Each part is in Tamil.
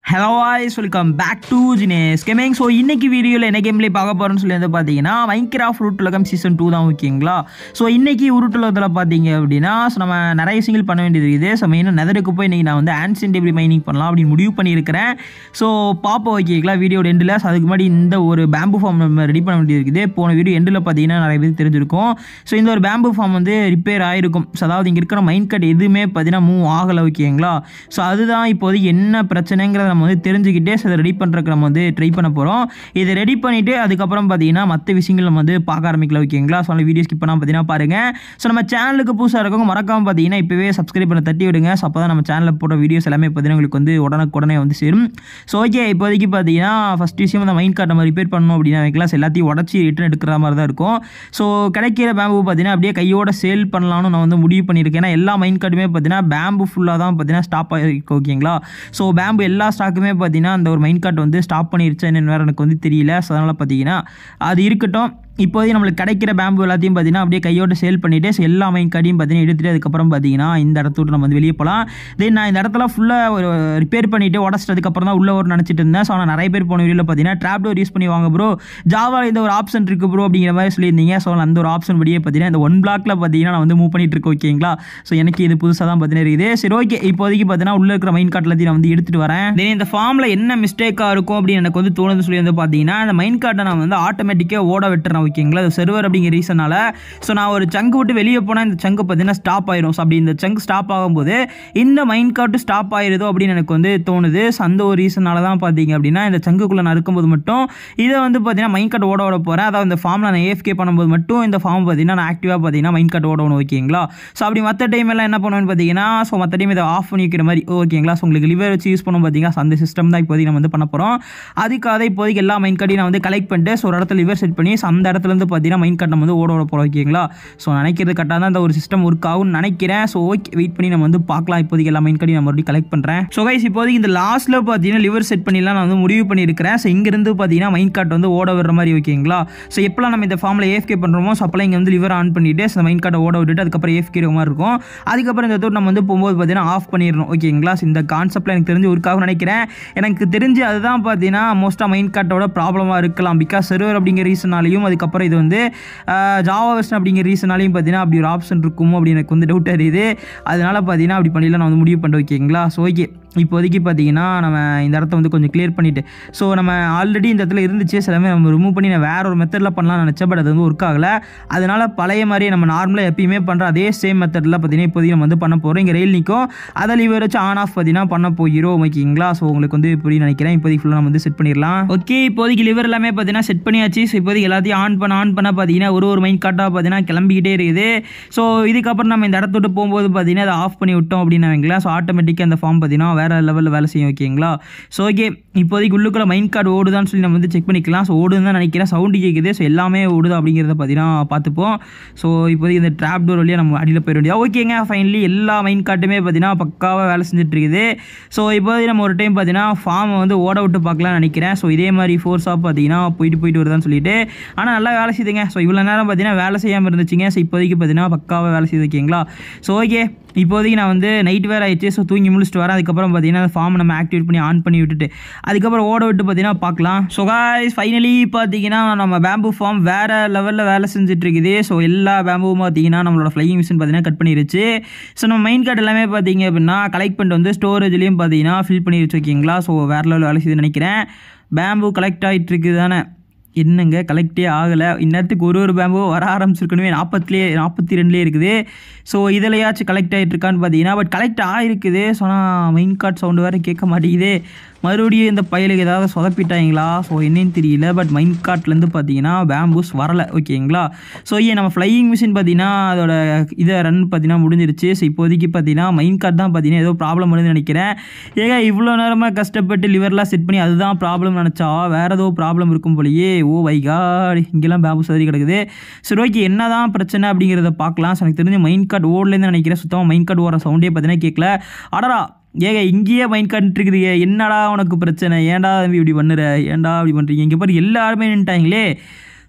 Hello voice welcome back to Jinesh gaming so இன்னைக்கு வீடியோவில் என்ன கேம்ல பார்க்க போகிறோம்னு சொல்லி வந்து பார்த்தீங்கன்னா மைன்கிராஃப்ட் உருட்டுலகம் சீசன் டூ தான் ஓகேங்களா ஸோ இன்னைக்கு உருட்டுலகத்தில் பார்த்தீங்க அப்படின்னா ஸோ நம்ம நிறைய சிங்கிள் பண்ண வேண்டியது இருக்குது ஸோ மெயினாக நெதருக்கு போய் இன்னைக்கு நான் வந்து ஆன்சென்ட் எப்படி மைனிங் பண்ணலாம் அப்படின்னு முடிவு பண்ணியிருக்கிறேன் ஸோ பார்ப்போம் ஓகேங்களா வீடியோட எண்டில் ஸோ அதுக்கு முன்னாடி இந்த ஒரு பேம்பு ஃபார்ம் நம்ம ரெடி பண்ண வேண்டியது இருக்குது போன வீடியோ எண்டில் பார்த்தீங்கன்னா நிறைய பேர் தெரிஞ்சிருக்கும் ஸோ இந்த ஒரு பேம்பு ஃபார்ம் வந்து ரிப்பேர் ஆயிருக்கும் ஸோ அதாவது இங்கே இருக்கிற மைண்ட் கட் எதுவுமே பார்த்தீங்கன்னா மூவ் ஆகலை ஓகேங்களா ஸோ அதுதான் இப்போதைக்கு என்ன பிரச்சனைங்கிறத நம்ம வந்து தெரிஞ்சுக்கிட்டே ஸோ அதை ரெடி பண்ணுறதுக்கு நம்ம வந்து ட்ரை பண்ண போகிறோம் இதை ரெடி பண்ணிவிட்டு அதுக்கப்புறம் பார்த்தீங்கன்னா மற்ற விஷயங்கள் நம்ம வந்து பார்க்க ஆரம்பிக்கலாம் ஓகேங்களா ஸோ அந்த வீடியோ ஸ்கிப் பண்ணால் பார்த்தீங்கன்னா பாருங்கள் ஸோ நம்ம சேனலுக்கு புதுசாக இருக்கவங்க மறக்காமல் பார்த்தீங்கன்னா இப்போவே சப்ஸ்கிரைப் பண்ண தட்டி விடுங்க ஸோ அப்போ தான் நம்ம சேனலில் போடுற வீடியோஸ் எல்லாமே பார்த்தீங்கன்னா உங்களுக்கு வந்து உடனுக்குடனே வந்து சேரும் ஸோ ஓகே இப்போதைக்கு பார்த்தீங்கன்னா ஃபஸ்ட் விஷயம் அந்த மைண்ட் கார்ட் நம்ம ரிப்பேர் பண்ணணும் அப்படின்னா வைக்கலாம் எல்லாத்தையும் உடச்சி ரிட்டர்ன் எடுக்கிற மாதிரி தான் இருக்கும் ஸோ கிடைக்கிற பேம்பு பார்த்தீங்கன்னா அப்படியே கையோட சேல் பண்ணலாம்னு நான் வந்து முடிவு பண்ணியிருக்கேன் ஏன்னா எல்லா மைண்ட் கார்டுமே பார்த்தீங்கன்னா பேம்பு ஃபுல்லாக தான் பார்த்தீங்கன்னா ஸ்டாப் ஆகிருக்கு ஓகேங்களா ஸோ பேம்பு எல்லா ஸ்டாக்குமே பார்த்தீங்கன்னா அந்த ஒரு மைண்ட் கார்ட் வந்து ஸ்டாப் பண்ணிருச்சா என்னன்னு வேறு எனக்கு வந்து தெரியல ஸோ அதனால் பார்த்தீங்கன்னா அது இருக்கட்டும் இப்போதைக்கு நம்மளுக்கு கிடைக்கிற பேம்பு எல்லாத்தையும் பார்த்தீங்கன்னா அப்படியே கையோட சேல் பண்ணிவிட்டு ஸோ எல்லா மைண்ட் கார்டையும் பார்த்தீங்கன்னா எடுத்துகிட்டு அதுக்கப்புறம் பார்த்தீங்கன்னா இந்த இடத்த விட்டு நம்ம வந்து வெளியே போகலாம் தென் நான் இந்த இடத்துல ஃபுல்லாக ஒரு ரிப்பேர் பண்ணிவிட்டு உடச்சிட்டதுக்கப்புறம் தான் உள்ளே ஒரு நினச்சிட்டு இருந்தேன் ஸோ ஆனால் நிறைய பேர் போன வீடியோவில் பார்த்தீங்கன்னா ட்ராப் டோர் யூஸ் பண்ணி வாங்க ப்ரோ ஜாவாவில் இந்த ஒரு ஆப்ஷன் இருக்குது ப்ரோ அப்படிங்கிற மாதிரி சொல்லியிருந்தீங்க ஸோ அந்த ஒரு ஆப்ஷன் படியே பார்த்தீங்கன்னா இந்த ஒன் பிளாக்ல பார்த்தீங்கன்னா நான் வந்து மூவ் பண்ணிட்டு இருக்கேன் ஓகேங்களா ஸோ எனக்கு இது புதுசாக தான் பார்த்தீங்கன்னா இருக்குது சரி ஓகே இப்போதைக்கு பார்த்தீங்கன்னா உள்ளே இருக்கிற மைண்ட் கார்ட் எல்லாத்தையும் நான் வந்து எடுத்துகிட்டு வரேன் தென் இந்த ஃபார்மில் என்ன மிஸ்டேக்காக இருக்கும் அப்படின்னு எனக்கு வந்து தோணுது சொல்லி வந்து பார்த்தீங்கன்னா இந்த மைண்ட் கார்ட்டை நான் வந்து ஆட்டோமேட்டிக்காக ஓட விட்டுறேன் ஓகேங்களா அது சர்வர் அப்படிங்கிற ரீசனால ஸோ நான் ஒரு சங்கு விட்டு வெளியே போனால் இந்த சங்கு பார்த்தீங்கன்னா ஸ்டாப் ஆயிரும் ஸோ அப்படி இந்த சங்கு ஸ்டாப் ஆகும்போது இந்த மைண்ட் கார்ட்டு ஸ்டாப் ஆயிருதோ அப்படின்னு எனக்கு வந்து தோணுது ஸோ அந்த ஒரு ரீசனால தான் பார்த்தீங்க அப்படின்னா இந்த சங்குக்குள்ளே நான் இருக்கும்போது மட்டும் இதை வந்து பார்த்தீங்கன்னா மைண்ட் கார்டு ஓட ஓட போகிறேன் அதாவது இந்த ஃபார்மில் நான் ஏஎஃப்கே பண்ணும்போது மட்டும் இந்த ஃபார்ம் பார்த்தீங்கன்னா நான் ஆக்டிவாக பார்த்தீங்கன்னா மைண்ட் கார்டு ஓடணும் ஓகேங்களா ஸோ அப்படி மற்ற டைம் எல்லாம் என்ன பண்ணுவேன்னு பார்த்தீங்கன்னா ஸோ மற்ற டைம் இதை ஆஃப் பண்ணி வைக்கிற மாதிரி ஓகேங்களா ஸோ உங்களுக்கு லிவர் வச்சு யூஸ் பண்ணும் பார்த்தீங்கன்னா so அந்த சிஸ்டம் தான் இப்போதைக்கு நம்ம வந்து பண்ண போகிறோம் அதுக்காக இப்போதைக்கு எல்லா மைண்ட் கார்டையும் நான் வந்து கலெக்ட் பண்ணிட்டு ஸோ ஒரு இடத்துல லிவர் செட் பண்ணி so அந்த இடத்துல இருந்து பார்த்தீங்கன்னா மைண்ட் கார்டு நம்ம வந்து ஓட ஓட போகிறோம் ஓகேங்களா ஸோ நினைக்கிறது கரெக்டாக தான் அந்த ஒரு சிஸ்டம் ஒர்க் ஆகும்னு நினைக்கிறேன் ஸோ ஓகே வெயிட் பண்ணி நம்ம வந்து பார்க்கலாம் இப்போதைக்கு எல்லா மைண்ட் கார்டையும் நான் மறுபடியும் கலெக்ட் பண்ணுறேன் ஸோ கைஸ் இப்போதைக்கு இந்த லாஸ்ட்டில் பார்த்தீங்கன்னா லிவர் செட் பண்ணிலாம் நான் வந்து முடிவு பண்ணியிருக்கிறேன் ஸோ இங்கேருந்து பார்த்தீங்கன்னா மைண்ட் கார்டு வந்து ஓட விடுற மாதிரி ஓகேங்களா ஸோ எப்போலாம் நம்ம இந்த ஃபார்மில் ஏஃப்கே பண்ணுறோமோ ஸோ அப்போலாம் இங்கே வந்து லிவர் ஆன் பண்ணிவிட்டு ஸோ மைண்ட் கார்டை ஓட விட்டுட்டு அதுக்கப்புறம் ஏஃப்கே மாதிரி இருக்கும் அதுக்கப்புறம் இந்த தூரம் நம்ம வந்து போகும்போது பார்த்தீங்கன்னா ஆஃப் பண்ணிடணும் ஓகேங்களா ஸோ இந்த கான்செப்ட்டில் எனக்கு தெரிஞ்சு ஒர்க்காக நினைக்கிறேன் எனக்கு தெரிஞ்சு அதுதான் பார்த்தீங்கன்னா மோஸ்ட்டாக மைண்ட் கார்ட்டோட ப்ராப்ளமாக இருக்கலாம் பிகாஸ் சர்வர் அப்படிங்கிற ரீசனாலையும் அதுக்கப்புறம் இது வந்து ஜாவா வெர்ஷன் அப்படிங்கிற ரீசனாலையும் பார்த்தீங்கன்னா அப்படி ஒரு ஆப்ஷன் இருக்குமோ அப்படின்னு எனக்கு வந்து டவுட் அறியுது அதனால பார்த்தீங்கன்னா அப்படி பண்ணிடலாம் நான் வந்து முடிவு பண்ணிட்டு ஓகேங்களா ஸோ ஓகே இப்போதைக்கு பார்த்தீங்கன்னா நம்ம இந்த இடத்த வந்து கொஞ்சம் கிளியர் பண்ணிவிட்டு ஸோ நம்ம ஆல்ரெடி இந்த இடத்துல இருந்துச்சு சிலமே நம்ம ரிமூவ் பண்ணி நான் வேற ஒரு மெத்தடில் பண்ணலாம்னு நினச்சேன் பட் அது வந்து ஒர்க் ஆகலை அதனால பழைய மாதிரியே நம்ம நார்மலாக எப்பயுமே பண்ணுற அதே சேம் மெத்தடில் பார்த்தீங்கன்னா இப்போதைக்கு நம்ம வந்து பண்ண போகிறோம் இங்கே ரயில் நிற்கும் அதை லிவர் வச்சு ஆன் ஆஃப் பார்த்தீங்கன்னா பண்ண போகிறோம் ஓகேங்களா ஸோ உங்களுக்கு வந்து புரியும் நினைக்கிறேன் இப்போதைக்கு ஃபுல்லாக நம்ம வந்து செட் பண்ணிடலாம் ஓகே இப்போதைக்கு லிவர் எல்லாமே பார்த்தீங்கன்னா செட் பண்ணியாச்சு ஸோ இப்போதைக்கு எல்லாத்தையும் ஆன் பண்ண ஆன் பண்ண பார்த்தீங்கன்னா ஒரு ஒரு மைண்ட் கார்ட்டாக பார்த்தீங்கன்னா கிளம்பிக்கிட்டே இருக்குது ஸோ இதுக்கப்புறம் நம்ம இந்த இடத்த விட்டு போகும்போது பார்த்தீங்கன்னா அதை ஆஃப் பண்ணி விட்டோம் அப்படின்னு வைங்களேன் ஸோ ஆட்டோமேட்டிக்காக அந்த ஃபார்ம் பார்த்தீங்கன்னா வேறு லெவலில் வேலை செய்யும் ஓகேங்களா ஸோ ஓகே இப்போதைக்கு உள்ளுக்குள்ள மைண்ட் கார்டு ஓடுதான்னு சொல்லி நம்ம வந்து செக் பண்ணிக்கலாம் ஸோ ஓடுன்னு தான் நினைக்கிறேன் சவுண்டு கேட்குது ஸோ எல்லாமே ஓடுது அப்படிங்கிறத பார்த்தீங்கன்னா பார்த்துப்போம் ஸோ இப்போதைக்கு இந்த ட்ராப் டோர் வழியாக நம்ம அடியில் போயிட வேண்டியது ஓகேங்க ஃபைனலி எல்லா மைண்ட் கார்ட்டுமே பார்த்தீங்கன்னா பக்காவாக வேலை செஞ்சுட்டு இருக்குது ஸோ இப்போதைக்கு நம்ம ஒரு டைம் பார்த்தீங்கன்னா ஃபார்மை வந்து ஓட விட்டு பார்க்கலாம்னு நினைக்கிறேன் ஸோ இதே மாதிரி ஃபோர்ஸாக பார்த்தீங்கன்னா போயிட்டு போயிட்டு வருதான்னு சொல்லிட்டு ஆனால் நல்லா வேலை செய்யுதுங்க ஸோ இவ்வளோ நேரம் பார்த்தீங்கன்னா வேலை செய்யாமல் இருந்துச்சுங்க ஸோ இப்போதைக்கு பார்த்தீங்கன்னா பக்காவாக வேலை செய்யுது ஓகேங்களா ஸோ ஓகே இப்போதைக்கு நான் வந்து நைட் வேறு ஆயிடுச்சு ஸோ தூங்கி முடிச்சுட்டு வரேன் அதுக்கப்புறம் பார்த்தீங்கன்னா அந்த ஃபார்ம் நம்ம ஆக்டிவேட் பண்ணி ஆன் பண்ணி விட்டுட்டு அதுக்கப்புறம் ஓட விட்டு பார்த்தீங்கன்னா பார்க்கலாம் ஸோ காய்ஸ் ஃபைனலி பார்த்தீங்கன்னா நம்ம பேம்பு ஃபார்ம் வேறு லெவலில் வேலை செஞ்சுட்டு இருக்குது ஸோ எல்லா பேம்புவும் பார்த்தீங்கன்னா நம்மளோட ஃப்ளையிங் மிஷின் பார்த்தீங்கன்னா கட் பண்ணிருச்சு ஸோ நம்ம மெயின் கார்டு எல்லாமே பார்த்தீங்க அப்படின்னா கலெக்ட் பண்ணிட்டு வந்து ஸ்டோரேஜ்லேயும் பார்த்தீங்கன்னா ஃபில் பண்ணிருச்சு ஓகேங்களா ஸோ வேறு லெவலில் வேலை செய்யுதுன்னு நினைக்கிறேன் பேம்பு கலெக்ட் ஆகிட்டு இருக்குது தானே என்னங்க கலெக்டே ஆகலை இந்நேரத்துக்கு ஒரு ஒரு பேம்போ வர ஆரம்பிச்சிருக்கணுமே நாற்பத்துலேயே நாற்பத்தி ரெண்டுலேயே இருக்குது ஸோ இதிலையாச்சும் கலெக்ட் ஆகிட்டு இருக்கான்னு பார்த்தீங்கன்னா பட் கலெக்ட் ஆகிருக்குது ஸோ ஆனால் மெயின் கார்ட் சவுண்டு வேறு கேட்க மாட்டேங்குது மறுபடியும் இந்த பயலுக்கு ஏதாவது சொதப்பிட்டாங்களா ஸோ என்னன்னு தெரியல பட் மைண்ட் கார்ட்லேருந்து பார்த்தீங்கன்னா பேம்பூஸ் வரலை ஓகேங்களா ஸோ ஏன் நம்ம ஃப்ளையிங் மிஷின் பார்த்தீங்கன்னா அதோட இதை ரன் பார்த்தீங்கன்னா முடிஞ்சிருச்சு ஸோ இப்போதைக்கு பார்த்தீங்கன்னா மைண்ட் கார்ட் தான் பார்த்தீங்கன்னா ஏதோ ப்ராப்ளம் வருதுன்னு நினைக்கிறேன் ஏங்க இவ்வளோ நேரமாக கஷ்டப்பட்டு லிவர்லாம் செட் பண்ணி அதுதான் ப்ராப்ளம் நினச்சா வேறு ஏதோ ப்ராப்ளம் இருக்கும் போலயே ஓ வைகாட் இங்கெல்லாம் பேம்பு சரி கிடக்குது சரி ஓகே என்ன தான் பிரச்சனை அப்படிங்கிறத பார்க்கலாம் ஸோ எனக்கு தெரிஞ்ச மைண்ட் கார்டு ஓடலேருந்து நினைக்கிறேன் சுத்தமாக மைண்ட் கார்டு ஓடுற சவுண்டே பார்த்தீங்கன்னா கேட்கல அடரா ஏங்க இங்கேயே மைண்ட் கார்டு இருக்குது என்னடா உனக்கு பிரச்சனை ஏன்டா தம்பி இப்படி பண்ணுற ஏன்டா இப்படி பண்ணுறீங்க இங்கே பாரு எல்லாருமே நின்ட்டாங்களே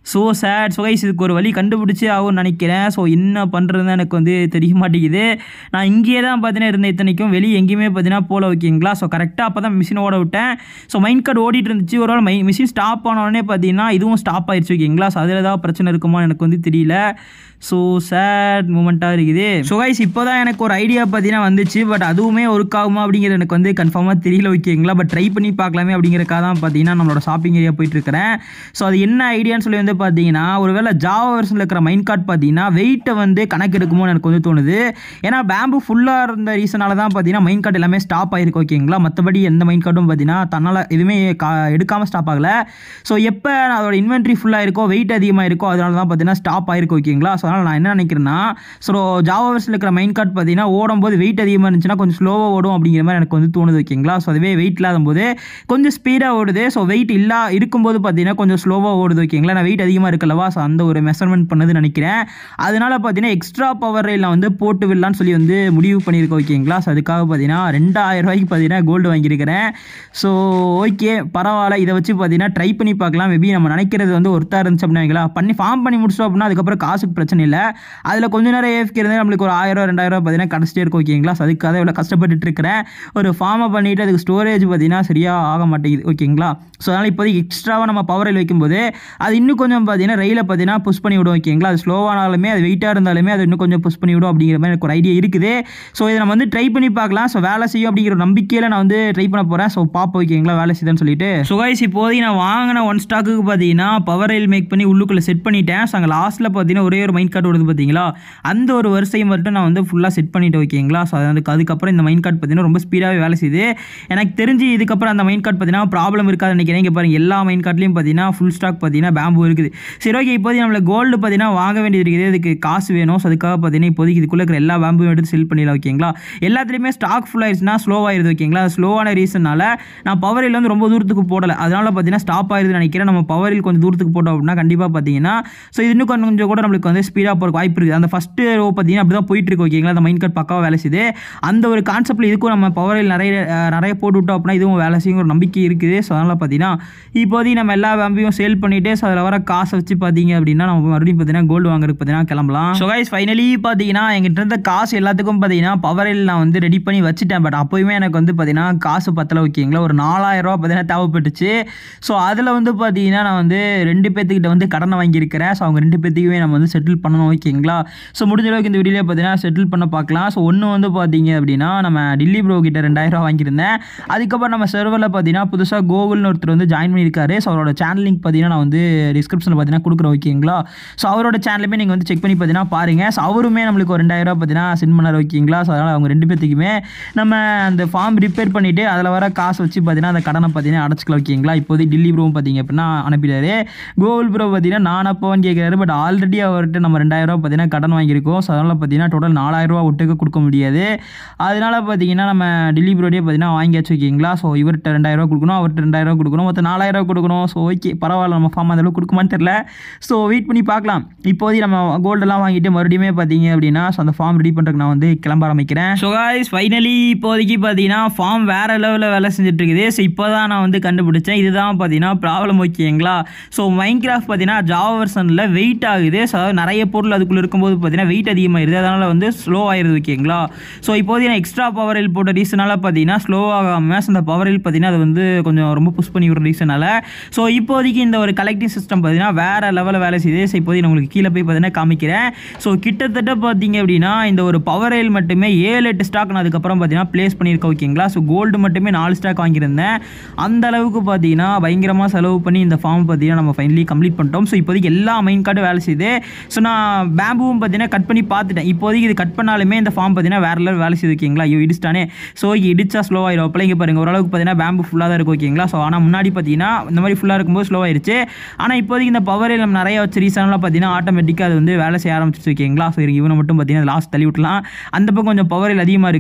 ஸோ சேட் ஸோ கைஸ் இதுக்கு ஒரு வழி கண்டுபிடிச்சி ஆகும்னு நினைக்கிறேன் ஸோ என்ன பண்ணுறதுன்னு எனக்கு வந்து தெரிய மாட்டேங்குது நான் இங்கேயே தான் பார்த்தீங்கன்னா இருந்தேன் இத்தனைக்கும் வெளியே எங்கேயுமே பார்த்தீங்கன்னா போல ஓகேங்களா ஸோ கரெக்டாக அப்போ தான் மிஷின் ஓட விட்டேன் ஸோ மைண்ட் கார்டு ஓடிட்டு இருந்துச்சு ஒரு வேளை மை மிஷின் ஸ்டாப் ஆனோடனே பார்த்தீங்கன்னா இதுவும் ஸ்டாப் ஆயிடுச்சு ஓகேங்களா ஸோ அதில் ஏதாவது பிரச்சனை இருக்குமா எனக்கு வந்து தெரியல ஸோ சேட் மூமெண்ட்டாக இருக்குது ஸோ கைஸ் இப்போ தான் எனக்கு ஒரு ஐடியா பார்த்தீங்கன்னா வந்துச்சு பட் அதுவுமே ஒர்க் ஆகுமா அப்படிங்கிறது எனக்கு வந்து கன்ஃபார்மாக தெரியல ஓகேங்களா பட் ட்ரை பண்ணி பார்க்கலாமே அப்படிங்கிறக்காக தான் பார்த்தீங்கன்னா நம்மளோட ஷாப்பிங் ஏரியா போயிட்டு இருக்கிறேன் ஸோ அது என்ன ஐடியான்னு சொல்லி வந்து பார்த்தீங்கன்னா ஒருவேளை ஜாவா வெர்ஷனில் இருக்கிற மைண்ட் கார்டு பார்த்தீங்கன்னா வெயிட்டை வந்து கணக்கு எடுக்குமோன்னு எனக்கு வந்து தோணுது ஏன்னா பேம்பு ஃபுல்லாக இருந்த ரீசனால தான் பார்த்தீங்கன்னா மைண்ட் கார்டு எல்லாமே ஸ்டாப் ஆயிருக்கு ஓகேங்களா மற்றபடி எந்த மைண்ட் கார்டும் பார்த்தீங்கன்னா தன்னால் எதுவுமே கா எடுக்காமல் ஸ்டாப் ஆகலை ஸோ எப்போ அதோட இன்வென்ட்ரி ஃபுல்லாக இருக்கோ வெயிட் அதிகமாக இருக்கோ அதனால தான் பார்த்தீங்கன்னா ஸ்டாப் ஆயிருக்கு ஓகேங்களா ஸோ அதனால் நான் என்ன நினைக்கிறேன்னா ஸோ ஜாவா வெர்ஷனில் இருக்கிற மைண்ட் கார்டு பார்த்தீங்கன்னா ஓடும்போது வெயிட் அதிகமாக இருந்துச்சுன்னா கொஞ்சம் ஸ்லோவாக ஓடும் அப்படிங்கிற மாதிரி எனக்கு வந்து தோணுது ஓகேங்களா ஸோ அதுவே வெயிட் இல்லாத போது கொஞ்சம் ஸ்பீடாக ஓடுது ஸோ வெயிட் இல்லா இருக்கும்போது பார்த்தீங்கன்னா கொஞ்சம் ஸ்லோவாக ஓடுது ஓகேங்களா நான் வெயிட் அதிகமாக இருக்கலவா ஸோ அந்த ஒரு மெஷர்மெண்ட் பண்ணது நினைக்கிறேன் அதனால பார்த்தீங்கன்னா எக்ஸ்ட்ரா பவர் ரயில் நான் வந்து போட்டு விடலான்னு சொல்லி வந்து முடிவு பண்ணியிருக்கேன் ஓகேங்களா ஸோ அதுக்காக பார்த்தீங்கன்னா ரெண்டாயிரம் ரூபாய்க்கு பார்த்தீங்கன்னா கோல்டு வாங்கியிருக்கிறேன் ஸோ ஓகே பரவாயில்ல இதை வச்சு பார்த்தீங்கன்னா ட்ரை பண்ணி பார்க்கலாம் மேபி நம்ம நினைக்கிறது வந்து ஒருத்தா இருந்துச்சு அப்படின்னா வைங்களா. பண்ணி ஃபார்ம் பண்ணி முடிச்சோம் அப்படின்னா அதுக்கப்புறம் காசுக்கு பிரச்சனை இல்லை அதில் கொஞ்ச நேரம் ஏஃப்கே இருந்தால் நம்மளுக்கு ஒரு ஆயிரம் ரெண்டாயிரம் பார்த்தீங்கன்னா கிடச்சிட்டே இருக்கும் ஓகேங்களா ஸோ அதுக்காக இவ்வளோ கஷ்டப்பட்டுட்டு இருக்கிறேன் ஒரு ஃபார்மை பண்ணிவிட்டு அதுக்கு ஸ்டோரேஜ் பார்த்தீங்கன்னா சரியாக ஆக மாட்டேங்குது ஓகேங்களா ஸோ அதனால் இப்போதைக்கு எக்ஸ்ட்ராவாக நம்ம பவர் ரயில் வைக்கும்போது அது இன்னும் கொஞ்சம் பார்த்தீங்கன்னா ரயிலை பார்த்தீங்கன்னா புஷ் பண்ணி விடும் ஓகேங்களா அது ஸ்லோவானாலுமே அது வெயிட்டாக இருந்தாலுமே அது இன்னும் கொஞ்சம் புஷ் பண்ணி விடும் அப்படிங்கிற மாதிரி எனக்கு ஒரு ஐடியா இருக்குது ஸோ இதை நம்ம வந்து ட்ரை பண்ணி பார்க்கலாம் ஸோ வேலை செய்யும் அப்படிங்கிற ஒரு நம்பிக்கையில் நான் வந்து ட்ரை பண்ண போகிறேன் ஸோ பாப்போம் ஓகேங்களா வேலை செய்யுதுன்னு சொல்லிட்டு ஸோ கைஸ் இப்போதைக்கு நான் வாங்கின ஒன் ஸ்டாக்குக்கு பார்த்தீங்கன்னா பவர் ரயில் மேக் பண்ணி உள்ளுக்குள்ளே செட் பண்ணிட்டேன் ஸோ அங்கே லாஸ்ட்டில் பார்த்தீங்கன்னா ஒரே ஒரு மைண்ட் கார்டு வருது பார்த்தீங்களா அந்த ஒரு வரிசையை மட்டும் நான் வந்து ஃபுல்லாக செட் பண்ணிட்டு ஓகேங்களா ஸோ அதுக்கு அதுக்கப்புறம் இந்த மைண்ட் கார்டு பார்த்தீங்கன்னா ரொம்ப ஸ்பீடாகவே வேலை செய்யுது எனக்கு தெரிஞ்சு இதுக்கப்புறம் அந்த மைண்ட் கார்டு பார்த்தீங்கன்னா ப்ராப்ளம் இருக்காது நினைக்கிறேன் இங்கே பாருங்க எல்லா மைண்ட் கார்ட்லையும் பார்த்தீங்கன்னா ஃபுல் ஸ்டாக் பார்த்தீங்கன்னா பேம்பு இருக்குது சரி ஓகே இப்போதைக்கு நம்மளுக்கு கோல்டு பார்த்தீங்கன்னா வாங்க வேண்டியது இருக்குது இதுக்கு காசு வேணும் ஸோ அதுக்காக பார்த்தீங்கன்னா இப்போதைக்கு இதுக்குள்ளே இருக்கிற எல்லா பேம்பும் எடுத்து செல் பண்ணிடலாம் ஓகேங்களா எல்லாத்துலேயுமே ஸ்டாக் ஃபுல் ஆயிடுச்சுன்னா ஸ்லோ ஆயிருது ஓகேங்களா ஸ்லோவான ரீசனால நான் பவர் வந்து ரொம்ப தூரத்துக்கு போடலை அதனால பார்த்தீங்கன்னா ஸ்டாப் ஆயிருதுன்னு நினைக்கிறேன் நம்ம பவர் கொஞ்சம் தூரத்துக்கு போட்டோம் அப்படின்னா கண்டிப்பாக பார்த்தீங்கன்னா ஸோ இது இன்னும் கொஞ்சம் கொஞ்சம் கூட நம்மளுக்கு வந்து ஸ்பீடாக போகிற வாய்ப்பு இருக்குது அந்த ஃபஸ்ட்டு ரோ பார்த்தீங்கன்னா அப்படி தான் போயிட்டு இருக்கு ஓகேங்களா அந்த மைண்ட் கார்டு பக்காவாக வேலை செய்யுது அந்த ஒரு கான்செப்ட்டில் இதுக்கும் நம்ம பவரில் நிறைய அஹ், நிறைய போட்டு விட்டோம் அப்படின்னா இதுவும் வேலை செய்யும் ஒரு நம்பிக்கை இருக்குது ஸோ அதனால் பார்த்தீங்கன்னா இப்போதைக்கு நம்ம எல்லா பேம்பையும் சேல் பண்ணிவிட்டு ஸோ அதில் வர காசை வச்சு பார்த்தீங்க அப்படின்னா நம்ம மறுபடியும் பார்த்தீங்கன்னா கோல்டு வாங்குறதுக்கு பார்த்தீங்கன்னா கிளம்பலாம் ஸோ கைஸ் ஃபைனலி பார்த்தீங்கன்னா எங்கிட்ட இருந்த காசு எல்லாத்துக்கும் பார்த்தீங்கன்னா பவரில் நான் வந்து ரெடி பண்ணி வச்சுட்டேன் பட் அப்போயுமே எனக்கு வந்து பார்த்தீங்கன்னா காசு பத்தல ஓகேங்களா ஒரு நாலாயிரம் ரூபா பார்த்தீங்கன்னா தேவைப்பட்டுச்சு ஸோ அதில் வந்து பார்த்தீங்கன்னா நான் வந்து ரெண்டு பேர்த்துக்கிட்ட வந்து கடனை வாங்கியிருக்கிறேன் ஸோ அவங்க ரெண்டு பேர்த்துக்குமே நம்ம வந்து செட்டில் பண்ணணும் ஓகேங்களா ஸோ முடிஞ்ச அளவுக்கு இந்த வீடியோவில் பார்த்தீங்கன்னா செட்டில் பண்ண பார்க்கலாம் ஸோ ஒன்று வந்து பார்த்தீங்க அப்படின்னா நம்ம டில்லி ப்ரோ கிட்ட ரெண்டாயிரம் ரூபா வாங்கியிருந்தேன் அதுக்கப்புறம் நம்ம சர்வரில் பார்த்தீங்கன்னா புதுசாக கோகுல்னு ஒருத்தர் வந்து ஜாயின் பண்ணியிருக்காரு ஸோ அவரோட சேனல் லிங்க் பார்த்தீங்கன்னா நான் வந்து டிஸ்கிரிப்ஷனில் பார்த்தீங்கன்னா கொடுக்குறேன் ஓகேங்களா ஸோ அவரோட சேனலுமே நீங்கள் வந்து செக் பண்ணி பார்த்தீங்கன்னா பாருங்கள் ஸோ அவருமே நம்மளுக்கு ஒரு ரெண்டாயிரம் ரூபா பார்த்தீங்கன்னா சென்ட் பண்ணார் ஓகேங்களா ஸோ அதனால் அவங்க ரெண்டு பேர்த்துக்குமே நம்ம அந்த ஃபார்ம் ரிப்பேர் பண்ணிவிட்டு அதில் வர காசு வச்சு பார்த்தீங்கன்னா அந்த கடனை பார்த்தீங்கன்னா அடைச்சிக்கலாம் ஓகேங்களா இப்போதைக்கு டில்லி ப்ரோவும் பார்த்தீங்க அப்படின்னா அனுப்பிட்டாரு கோகுல் ப்ரோ பார்த்தீங்கன்னா நான் அப்போன்னு கேட்குறாரு பட் ஆல்ரெடி அவர்கிட்ட நம்ம ரெண்டாயிரம் ரூபா பார்த்தீங்கன்னா கடன் வாங்கியிருக்கோம் ஸோ அதனால் பார்த்தீங்கன்னா டோட்டல் நாலாயிரம் ரூபா ஒட்டுக்க கொடுக்க முடியாது அதனால பார்த்தீங்கன்னா நம்ம டில்லி ப்ரோடே பார்த்தீங்கன்னா வாங்கியாச்சு ஓகேங்களா ஸோ இவர்கிட்ட ரெண்டாயிரம் ரூபா கொடுக்கணும் அவர்கிட்ட ரெண்டாயிரம் ரூபா கொடுக்கணும் மொத்தம் நாலாயிரம் ரூபா கொடுக்கணும் ஸோ ஓகே பரவாயில்ல நம்ம ஃபார்ம் அந்த அளவுக்கு கொடுக்குமான்னு தெரில ஸோ வெயிட் பண்ணி பார்க்கலாம் இப்போதைக்கு நம்ம கோல்டெல்லாம் வாங்கிட்டு மறுபடியுமே பார்த்தீங்க அப்படின்னா ஸோ அந்த ஃபார்ம் ரெடி பண்ணுறதுக்கு நான் வந்து கிளம்ப ஆரம்பிக்கிறேன் ஸோ காய்ஸ் ஃபைனலி இப்போதைக்கு பார்த்தீங்கன்னா ஃபார்ம் வேறு லெவலில் வேலை செஞ்சுட்டு இருக்குது ஸோ இப்போ தான் நான் வந்து கண்டுபிடிச்சேன் இதுதான் பார்த்தீங்கன்னா ப்ராப்ளம் ஓகேங்களா ஸோ மைண்ட் கிராஃப்ட் பார்த்தீங்கன்னா ஜாவா வெர்ஷனில் வெயிட் ஆகுது ஸோ அதாவது நிறைய பொருள் அதுக்குள்ளே இருக்கும்போது பார்த்தீங்கன்னா வெயிட் அதிகமாகிடுது அதனால் வந்து ஸ்லோ ஆயிருது ஓகேங்களா ஸோ இப்போதைக்கு நான் எக்ஸ்ட்ரா பவர் ரயில் போட்ட ரீசனால் பார்த்தீங்கன்னா ஸ்லோ ஆகாமல் அந்த பவர் ரயில் பார்த்தீங்கன்னா அது வந்து கொஞ்சம் ரொம்ப புஷ் பண்ணி விடுற ரீசனால் ஸோ இப்போதைக்கு இந்த ஒரு கலெக்டிங் சிஸ்டம் பார்த்தீங்கன்னா வேறு லெவலில் வேலை செய்யுது ஸோ இப்போதைக்கு நான் உங்களுக்கு கீழே போய் பார்த்தீங்கன்னா காமிக்கிறேன் ஸோ கிட்டத்தட்ட பார்த்தீங்க அப்படின்னா இந்த ஒரு பவர் ரயில் மட்டுமே ஏழு எட்டு ஸ்டாக் நான் அதுக்கப்புறம் பார்த்தீங்கன்னா ப்ளேஸ் பண்ணியிருக்கேன் ஓகேங்களா ஸோ கோல்டு மட்டுமே நாலு ஸ்டாக் வாங்கியிருந்தேன் அந்த அளவுக்கு பார்த்தீங்கன்னா பயங்கரமாக செலவு பண்ணி இந்த ஃபார்ம் பார்த்தீங்கன்னா நம்ம ஃபைனலி கம்ப்ளீட் பண்ணிட்டோம் ஸோ இப்போதைக்கு எல்லா மைண்ட் கார்டும் வேலை செய்யுது ஸோ நான் பேம்புவும் பார்த்தீங்கன்னா கட் பண்ணி பார்த்துட்டேன் இப்போதைக்கு இது கட் பண்ணாலுமே இந்த ஃபார்ம் பார்த்தீங்கன்னா வேற லெவல் வேலை செய்யுது ஓகேங்களா ஐயோ இடிச்சிட்டானே ஸோ இடிச்சா ஸ்லோ ஆயிரும் அப்போ இங்கே பாருங்க ஓரளவுக்கு பார்த்தீங்கன்னா பேம்பு ஃபுல்லாக தான் இருக்கும் ஓகேங்களா ஸோ ஆனால் முன்னாடி பார்த்தீங்கன்னா இந்த மாதிரி ஃபுல்லாக இருக்கும்போது ஸ்லோ ஆயிருச்சு ஆனால் இப்போதைக்கு இந்த பவர் நம்ம நிறைய வச்சு ரீசன்லாம் பார்த்தீங்கன்னா ஆட்டோமேட்டிக்காக அது வந்து வேலை செய்ய ஆரம்பிச்சிச்சு ஓகேங்களா ஸோ இவனை மட்டும் பார்த்தீங்கன்னா லாஸ்ட் தள்ளி விட்டலாம் அந்த பக்கம் கொஞ்சம் பவர் அதிகமாக இருக்குது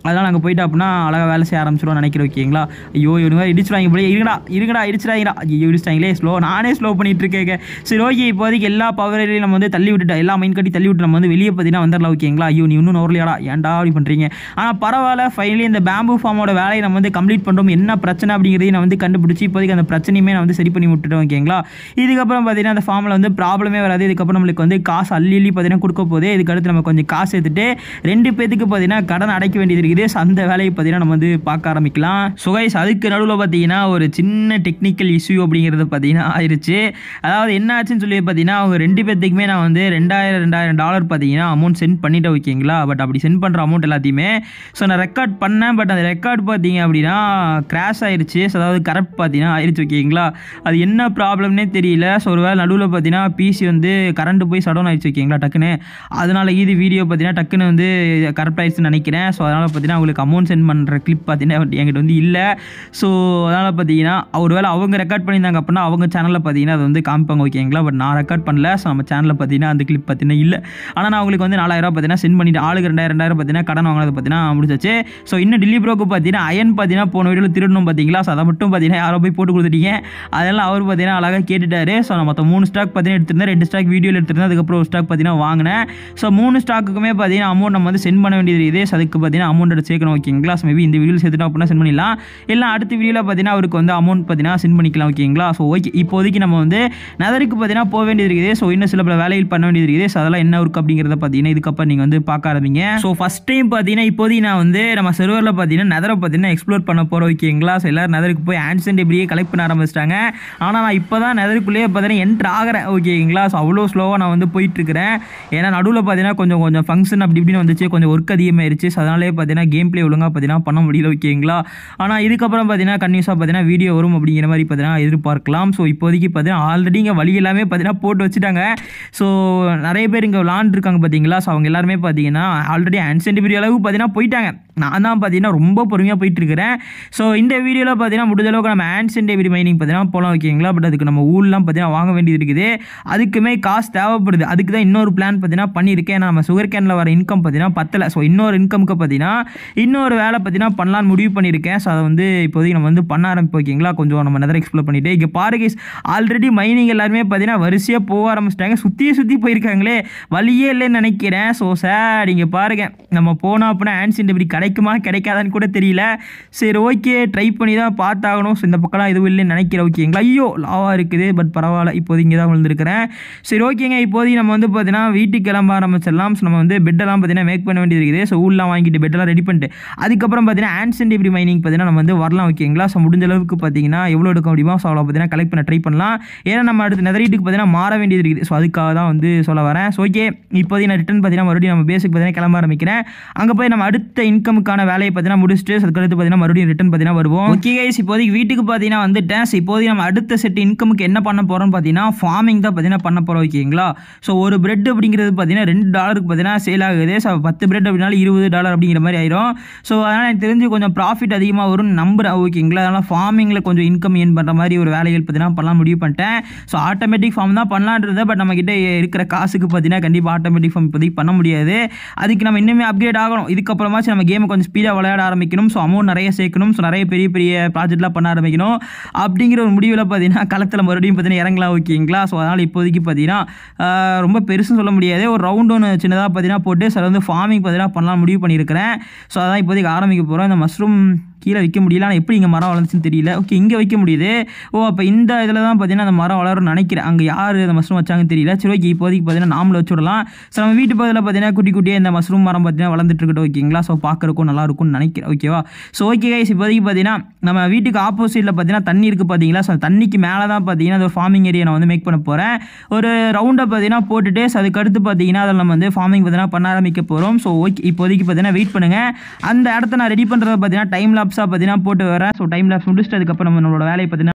அதனால் அங்கே போயிட்டு அப்படின்னா அழகாக வேலை செய்ய ஆரம்பிச்சிடுவோம் நினைக்கிறேன் ஓகேங்களா ஐயோ இவங்க வேறு இடிச்சிடாங்க இப்படி இருங்கடா இருங்கடா இடிச்சிடாங்கடா ஐயோ இடிச்சிட்டாங்களே ஸ்லோ நானே ஸ்லோ பண்ணிட்டு இருக்கேன் சரி ஓகே இப்போதைக்கு எல்லா பவரையும் நம்ம வந்து தள்ளி விட்டுட்டோம் எல்லா மைண்ட் கட்டி தள்ளி விட்டு நம்ம வந்து வெளியே பார்த்தீங்கன்னா வந்துடலாம் ஓகேங்களா ஐயோ நீ இன்னும் நோரலையாடா ஏன்டா அப்படி பண்ணுறீங்க ஆனால் பரவாயில்ல ஃபைனலி இந்த பேம்பு ஃபார்மோட வேலையை நம்ம வந்து கம்ப்ளீட் பண்ணுறோம் என்ன பிரச்சனை அப்படிங்கிறதையும் நான் வந்து கண்டுபிடிச்சி இப்போதைக்கு அந்த பிரச்சனையுமே நான் வந்து சரி பண்ணி விட்டுட்டோம் ஓகேங்களா இதுக்கப்புறம் பார்த்தீங்கன்னா அந்த ஃபார்மில் வந்து ப்ராப்ளமே வராது இதுக்கப்புறம் நம்மளுக்கு வந்து காசு அள்ளி அள்ளி பார்த்தீங்கன்னா கொடுக்க போகுது இதுக்கடுத்து நம்ம கொஞ்சம் காசு எடுத்துட்டு ரெண்டு பேத்துக்கு பார்த்தீங்கன்னா கடன் அடைக்க வேண்டியது இருக்குது ஸோ அந்த வேலையை பார்த்தீங்கன்னா நம்ம வந்து பார்க்க ஆரம்பிக்கலாம் சுகைஸ் அதுக்கு நடுவில் பார்த்தீங்கன்னா ஒரு சின்ன டெக்னிக்கல் இஷ்யூ அப்படிங்கிறது பார்த்தீங்கன்னா ஆயிடுச்சு அதாவது என்ன ஆச்சுன்னு சொல்லி பார்த்தீங்கன்னா அவங்க ரெண்டு பேர்த்துக்குமே நான் வந்து ரெண்டாயிரம் ரெண்டாயிரம் டாலர் பார்த்தீங்கன்னா அமௌண்ட் சென்ட் பண்ணிட்டேன் ஓகேங்களா பட் அப்படி சென்ட் பண்ணுற அமௌண்ட் எல்லாத்தையுமே ஸோ நான் ரெக்கார்ட் பண்ணேன் பட் அந்த ரெக்கார்ட் பார்த்தீங்க அப்படின்னா கிராஷ் ஆயிடுச்சு ஸோ அதாவது கரெக்ட் பார்த்தீங்கன்னா ஆயிடுச்சு ஓகேங்களா அது என்ன ப்ராப்ளம்னே தெரியல ஸோ ஒரு வேளை நடுவில் பார்த்தீங்கன்னா பிசி வந்து கரண்ட் போய் சடவுன் ஆயிடுச்சு ஓகேங்களா டக்குன்னு அதனால இது வீடியோ பார்த்தீங்கன்னா டக்குன்னு வந்து கரெக்ட் ஆயிடுச்சுன்னு நினைக்கிறேன் ஸோ அதனால் பார்த்தீங்கன்னா அவங்களுக்கு அமௌண்ட் சென்ட் பண்ணுற கிளிப் பார்த்தீங்கன்னா என்கிட்ட வந்து இல்லை ஸோ அதனால் பார்த்தீங்கன்னா ஒரு வேளை அவங்க ரெக்கார்ட் பண்ணியிருந்தாங்க அப்படின்னா அவங்க சேனலில் பார்த்தீங்கன்னா அது வந்து காமிப்பாங்க ஓகேங்களா பட் நான் ரெக்கார்ட் பண்ணல ஸோ நம்ம சேனலில் பார்த்தீங்கன்னா அந்த கிளிப் பார்த்தீங்கன்னா இல்லை ஆனால் நான் அவங்களுக்கு வந்து நாலாயிரம் பார்த்தீங்கன்னா சென்ட் பண்ணிட்டு ஆளுக்கு ரெண்டாயிரம் ரெண்டாயிரம் பார்த்தீங்கன்னா கடன் வாங்கினது பார்த்தீங்கன்னா முடிச்சாச்சு ஸோ இன்னும் டில்லி ப்ரோக்கு பார்த்தீங்கன்னா அயன் பார்த்தீங்கன்னா போன வீடியோவில் திருடணும் பார்த்தீங்களா ஸோ அதை மட்டும் பார்த்தீங்கன்னா யாரோ போய் போட்டு கொடுத்துட்டீங்க அதெல்லாம் அவர் பார்த்தீங்கன்னா அழகாக கேட்டுட்டாரு ஸோ நான் மொத்தம் மூணு ஸ்டாக் பார்த்தீங்கன்னா எடுத்திருந்தேன் ரெண்டு ஸ்டாக் வீடியோவில் எடுத்திருந்தேன் அதுக்கப்புறம் ஒரு ஸ்டாக் பார்த்தீங்கன்னா வாங்கினேன் ஸோ மூணு ஸ்டாக்குக்குமே பார்த்தீங்கன்னா அமௌண்ட் நம்ம வந்து சென்ட் பண்ண வேண்டியது இதே அதுக்கு பார்த்தீங்கன்னா அமௌண்ட் சேர்க்கணும் ஓகேங்களா ஸோ மேபி இந்த வீடியோவில் சேர்த்துட்டோம் அப்படின்னா சென்ட் பண்ணிடலாம் இல்லை அடுத்த வீடியோவில் பார்த்தீங்கன்னா அவருக்கு வந்து அமௌண்ட் பார்த்தீங்கன்னா சென்ட் பண்ணிக்கலாம் ஓகேங்களா ஸோ ஓகே இப்போதைக்கு நம்ம வந்து நதருக்கு பார்த்தீங்கன்னா போக வேண்டியது இருக்குது ஸோ இன்னும் சில பல வேலைகள் பண்ண வேண்டியது இருக்குது ஸோ அதெல்லாம் என்ன இருக்குது அப்படிங்கிறத பார்த்தீங்கன்னா இதுக்கப்புறம் நீங்கள் வந்து பார்க்க ஆரம்பிங்க ஸோ ஃபஸ்ட் டைம் பார்த்தீங்கன்னா இப்போதைக்கு நான் வந்து நம்ம சர்வரில் பார்த்தீங்கன்னா நெதரை பார்த்தீங்கன்னா எக்ஸ்ப்ளோர் பண்ண போகிறோம் ஓகேங்களா ஸோ எல்லாரும் நெதருக்கு போய் ஆன்சன் டெப்ரியே கலெக்ட் பண்ண ஆரம்பிச்சிட்டாங்க ஆனால் நான் இப்போ தான் நெதருக்குள்ளேயே பார்த்தீங்கன்னா என்ட்ரு ஆகிறேன் ஓகேங்களா ஸோ அவ்வளோ ஸ்லோவாக நான் வந்து போயிட்டு இருக்கிறேன் ஏன்னா நடுவில் பார்த்தீங்கன்னா கொஞ்சம் கொஞ்சம் ஃபங்க்ஷன் அப்படி இப்படின்னு வந்துச்சு கொஞ்சம் ஒர்க் அதிகமாயிருச்சு ஸோ அதனாலே பார்த்தீங்கன்னா கேம் ப்ளே ஒழுங்காக பார்த்தீங்கன்னா பண்ண முடியல ஓகேங்களா ஆனால் இதுக்கப்புறம் பார்த்தீங்கன்னா கன்யூஸாக பார்த்தீங்கன்னா வீடியோ வரும் அப்படிங்கிற மாதிரி பார்த்தீங்கன்னா எதிர்பார்க்கலாம் ஸோ இப்போதைக்கு பார்த்தீங்கன்னா ஆல்ரெடி இங்கே வழி எல்லாமே பார்த்தீங்கன்னா போட்டு வச்சுட்டாங்க ஸோ நிறைய பேர் இங்கே விளாண்டுருக்காங்க பார்த்தீங்களா ஸோ அவங்க எல்லாருமே பார்த்தீங்கன்னா ஆல்ரெடி ஆன்சென்ட் வீடியோ அளவுக்கு பார்த்தீங்கன்னா போயிட்டாங்க நான் தான் பார்த்தீங்கன்னா ரொம்ப பொறுமையாக போயிட்டு இருக்கிறேன் ஸோ இந்த வீடியோவில் பார்த்தீங்கன்னா முடிஞ்ச அளவுக்கு நம்ம ஆன்சென்ட் டெபிரி மைனிங் பார்த்தீங்கன்னா போகலாம் ஓகேங்களா பட் அதுக்கு நம்ம ஊர்லாம் பார்த்தீங்கன்னா வாங்க வேண்டியது இருக்குது அதுக்குமே காசு தேவைப்படுது அதுக்கு தான் இன்னொரு பிளான் பார்த்தீங்கன்னா பண்ணியிருக்கேன் நம்ம சுகர் கேனில் வர இன்கம் பார்த்தீங்கன்னா பத்தலை ஸோ இன்னொரு இன்கமுக்கு பார்த்தீங்கன்னா இன்னொரு வேலை பார்த்தீங்கன்னா பண்ணலான்னு முடிவு பண்ணியிருக்கேன் ஸோ அதை வந்து இப்போதைக்கு நம்ம வந்து பண்ண ஆரம்பிப்போம் ஓகேங்களா கொஞ்சம் நம்ம நெதர் எக்ஸ்ப்ளோர் பண்ணிட்டு இங்கே பாருங்க ஆல்ரெடி மைனிங் எல்லாருமே பார்த்தீங்கன்னா வரிசையாக போக ஆரம்பிச்சிட்டாங்க சுற்றி சுற்றி போயிருக்காங்களே வழியே இல்லைன்னு நினைக்கிறேன் ஸோ சார் இங்கே பாருங்க நம்ம போனோம் அப்படின்னா ஆன்சன் இப்படி கிடைக்குமா கிடைக்காதான்னு கூட தெரியல சரி ஓகே ட்ரை பண்ணி தான் பார்த்தாகணும் ஸோ இந்த பக்கம்லாம் எதுவும் இல்லைன்னு நினைக்கிறேன் ஓகேங்களா ஐயோ லாவாக இருக்குது பட் பரவாயில்ல இப்போது இங்கே தான் விழுந்திருக்கிறேன் சரி ஓகேங்க இப்போதைக்கு நம்ம வந்து பார்த்தீங்கன்னா வீட்டுக்கு கிளம்ப ஆரம்பிச்சிடலாம் ஸோ நம்ம வந்து பெட்டெல்லாம் பார்த்தீங்கன்னா மேக் பண்ண வேண்டியது இருக்குது ஸோ ஊர்லாம் வாங்கிட்டு பெட்டெல்லாம் ரெடி பண்ணிட்டு அதுக்கப்புறம் பார்த்தீங்கன்னா ஆன்சன் இப்படி மைனிங் பார்த்தீங்கன்னா நம்ம வந்து வரலாம் ஓகேங்களா ஸோ முடிஞ்ச அளவுக்கு பார்த்தீங்கன்னா எவ்வளோ எடுக்க முடியுமோ ஸோ அவ்வளோ பார்த்தீங்கன்னா கலெக்ட் பண்ண ட்ரை பண்ணலாம் ஏன்னா நம்ம அடுத்து நெதரீட்டுக்கு பார்த்தீங்கன்னா மாற வேண்டியது இருக்குது ஸோ அதுக்காக தான் வந்து சொல்ல வரேன் ஸோ ஓகே இப்போதைக்கு நான் ரிட்டன் பார்த்தீங்கன்னா மறுபடியும் நம்ம பேசிக் பார்த்தீங்கன்னா கிளம்ப ஆரம்பிக்கிறேன் அங்கே போய் நம்ம அடுத்த இன்கமுக்கான வேலையை பார்த்தீங்கன்னா முடிச்சுட்டு அதுக்கடுத்து பார்த்தீங்கன்னா மறுபடியும் ரிட்டன் பார்த்தீங்கன்னா வருவோம் ஓகே கைஸ் இப்போதைக்கு வீட்டுக்கு பார்த்தீங்கன்னா வந்துட்டேன் ஸோ இப்போதைக்கு நம்ம அடுத்த செட் இன்கமுக்கு என்ன பண்ண போகிறோம்னு பார்த்தீங்கன்னா ஃபார்மிங் தான் பார்த்தீங்கன்னா பண்ண போகிறோம் ஓகேங்களா ஸோ ஒரு பிரெட் அப்படிங்கிறது பார்த்தீங்கன்னா ரெண்டு டாலருக்கு பார்த்தீங்கன்னா சேல் ஆகுது ஸோ பத்து பிரெட் அப்படின்னாலும் இருபது டாலர் அப்படிங்கிற மாதிரி ஆயிரும் ஸோ அதனால் எனக்கு தெரிஞ்சு கொஞ்சம் ப்ராஃபிட் அதிகமாக வரும்னு நம்புறேன் ஓகேங்களா அதனால் ஃபார்மிங்கில் கொஞ்சம் இன்கம் ஏர்ன் பண்ணுற மாதிரி ஒரு வேலைகள் பார்த்தீங்கன்னா பண்ணலாம் முடிவு பண்ணிட்டேன் ஸோ ஆட்டோமேட்டிக் ஃபார்ம் தான் பண்ணலான்றது பட் நம்மக்கிட்ட இருக்கிற காசுக்கு பார்த்தீங்கன்னா கண்டிப்பாக ஆட்டோமேட்டிக் ஃபார்ம் இப்போதைக்கு பண்ண முடியாது அதுக்கு நம்ம இன்னுமே அப்கிரேட் ஆகணும் இதுக்கப்புறமாச்சும் நம்ம கேமை கொஞ்சம் ஸ்பீடாக விளையாட ஆரம்பிக்கணும் ஸோ அமௌண்ட் நிறைய சேர்க்கணும் ஸோ நிறைய பெரிய பெரிய ப்ராஜெக்ட்லாம் பண்ண ஆரம்பிக்கணும் அப்படிங்கிற ஒரு முடிவில் பார்த்தீங்கன்னா களத்தில் மறுபடியும் பார்த்தீங்கன்னா இறங்கலாம் ஓகேங்களா ஸோ அதனால் இப்போதைக்கு பார்த்தீங்கன்னா ஆஹ், ரொம்ப பெருசுன்னு சொல்ல முடியாது ஒரு ரவுண்ட் ஒன்று சின்னதாக பார்த்தீங்கன்னா போட்டு சில வந்து ஃபார்மிங் பார்த்தீங்கன்னா பண்ணலாம் முடிவு பண்ணியிருக்கிறேன் ஸோ அதான் இப்போதைக்கு ஆரம்பிக்க போகிறோம் இந்த மஷ்ரூம் கீழே வைக்க முடியல ஆனால் எப்படி இங்கே மரம் வளர்ந்துச்சுன்னு தெரியல ஓகே இங்கே வைக்க முடியுது ஓ அப்போ இந்த இதில் தான் பார்த்தீங்கன்னா அந்த மரம் வளரும்னு நினைக்கிறேன் அங்கே யார் அந்த மஷ்ரூம் வச்சாங்கன்னு தெரியல சரி ஓகே இப்போதைக்கு பார்த்தீங்கன்னா நாமளும் வச்சு விடலாம் ஸோ நம்ம வீட்டு பக்கத்தில் பார்த்தீங்கன்னா குட்டி குட்டியாக இந்த மஷ்ரூம் மரம் பார்த்தீங்கன்னா வளர்ந்துட்டு இருக்கட்டும் ஓகேங்களா ஸோ பார்க்குறக்கும் நல்லா இருக்கும்னு நினைக்கிறேன் ஓகேவா ஸோ ஓகே கைஸ் இப்போதைக்கு பார்த்தீங்கன்னா நம்ம வீட்டுக்கு ஆப்போசிட்டில் பார்த்தீங்கன்னா தண்ணி இருக்குது பார்த்தீங்களா ஸோ தண்ணிக்கு மேலே தான் பார்த்தீங்கன்னா அந்த ஃபார்மிங் ஏரியா நான் வந்து மேக் பண்ண போகிறேன் ஒரு ரவுண்டை பார்த்தீங்கன்னா போட்டுட்டு so அதுக்கு அடுத்து பார்த்தீங்கன்னா அதில் நம்ம வந்து ஃபார்மிங் பார்த்தீங்கன்னா பண்ண ஆரம்பிக்க போகிறோம் ஸோ ஓகே இப்போதைக்கு பார்த்தீங்கன்னா வெயிட் பண்ணுங்கள் அந்த இடத்த நான் ரெடி பண்ணுறத பார்த்தீங்கன்னா டைம் லாப்ஸாக பார்த்தீங்கன்னா போட்டு வரேன் ஸோ டைம் லாப்ஸ் முடிச்சுட்டு அதுக்கப்புறம் நம்ம நம்மளோட வேலையை பார்த்தீங்கன்னா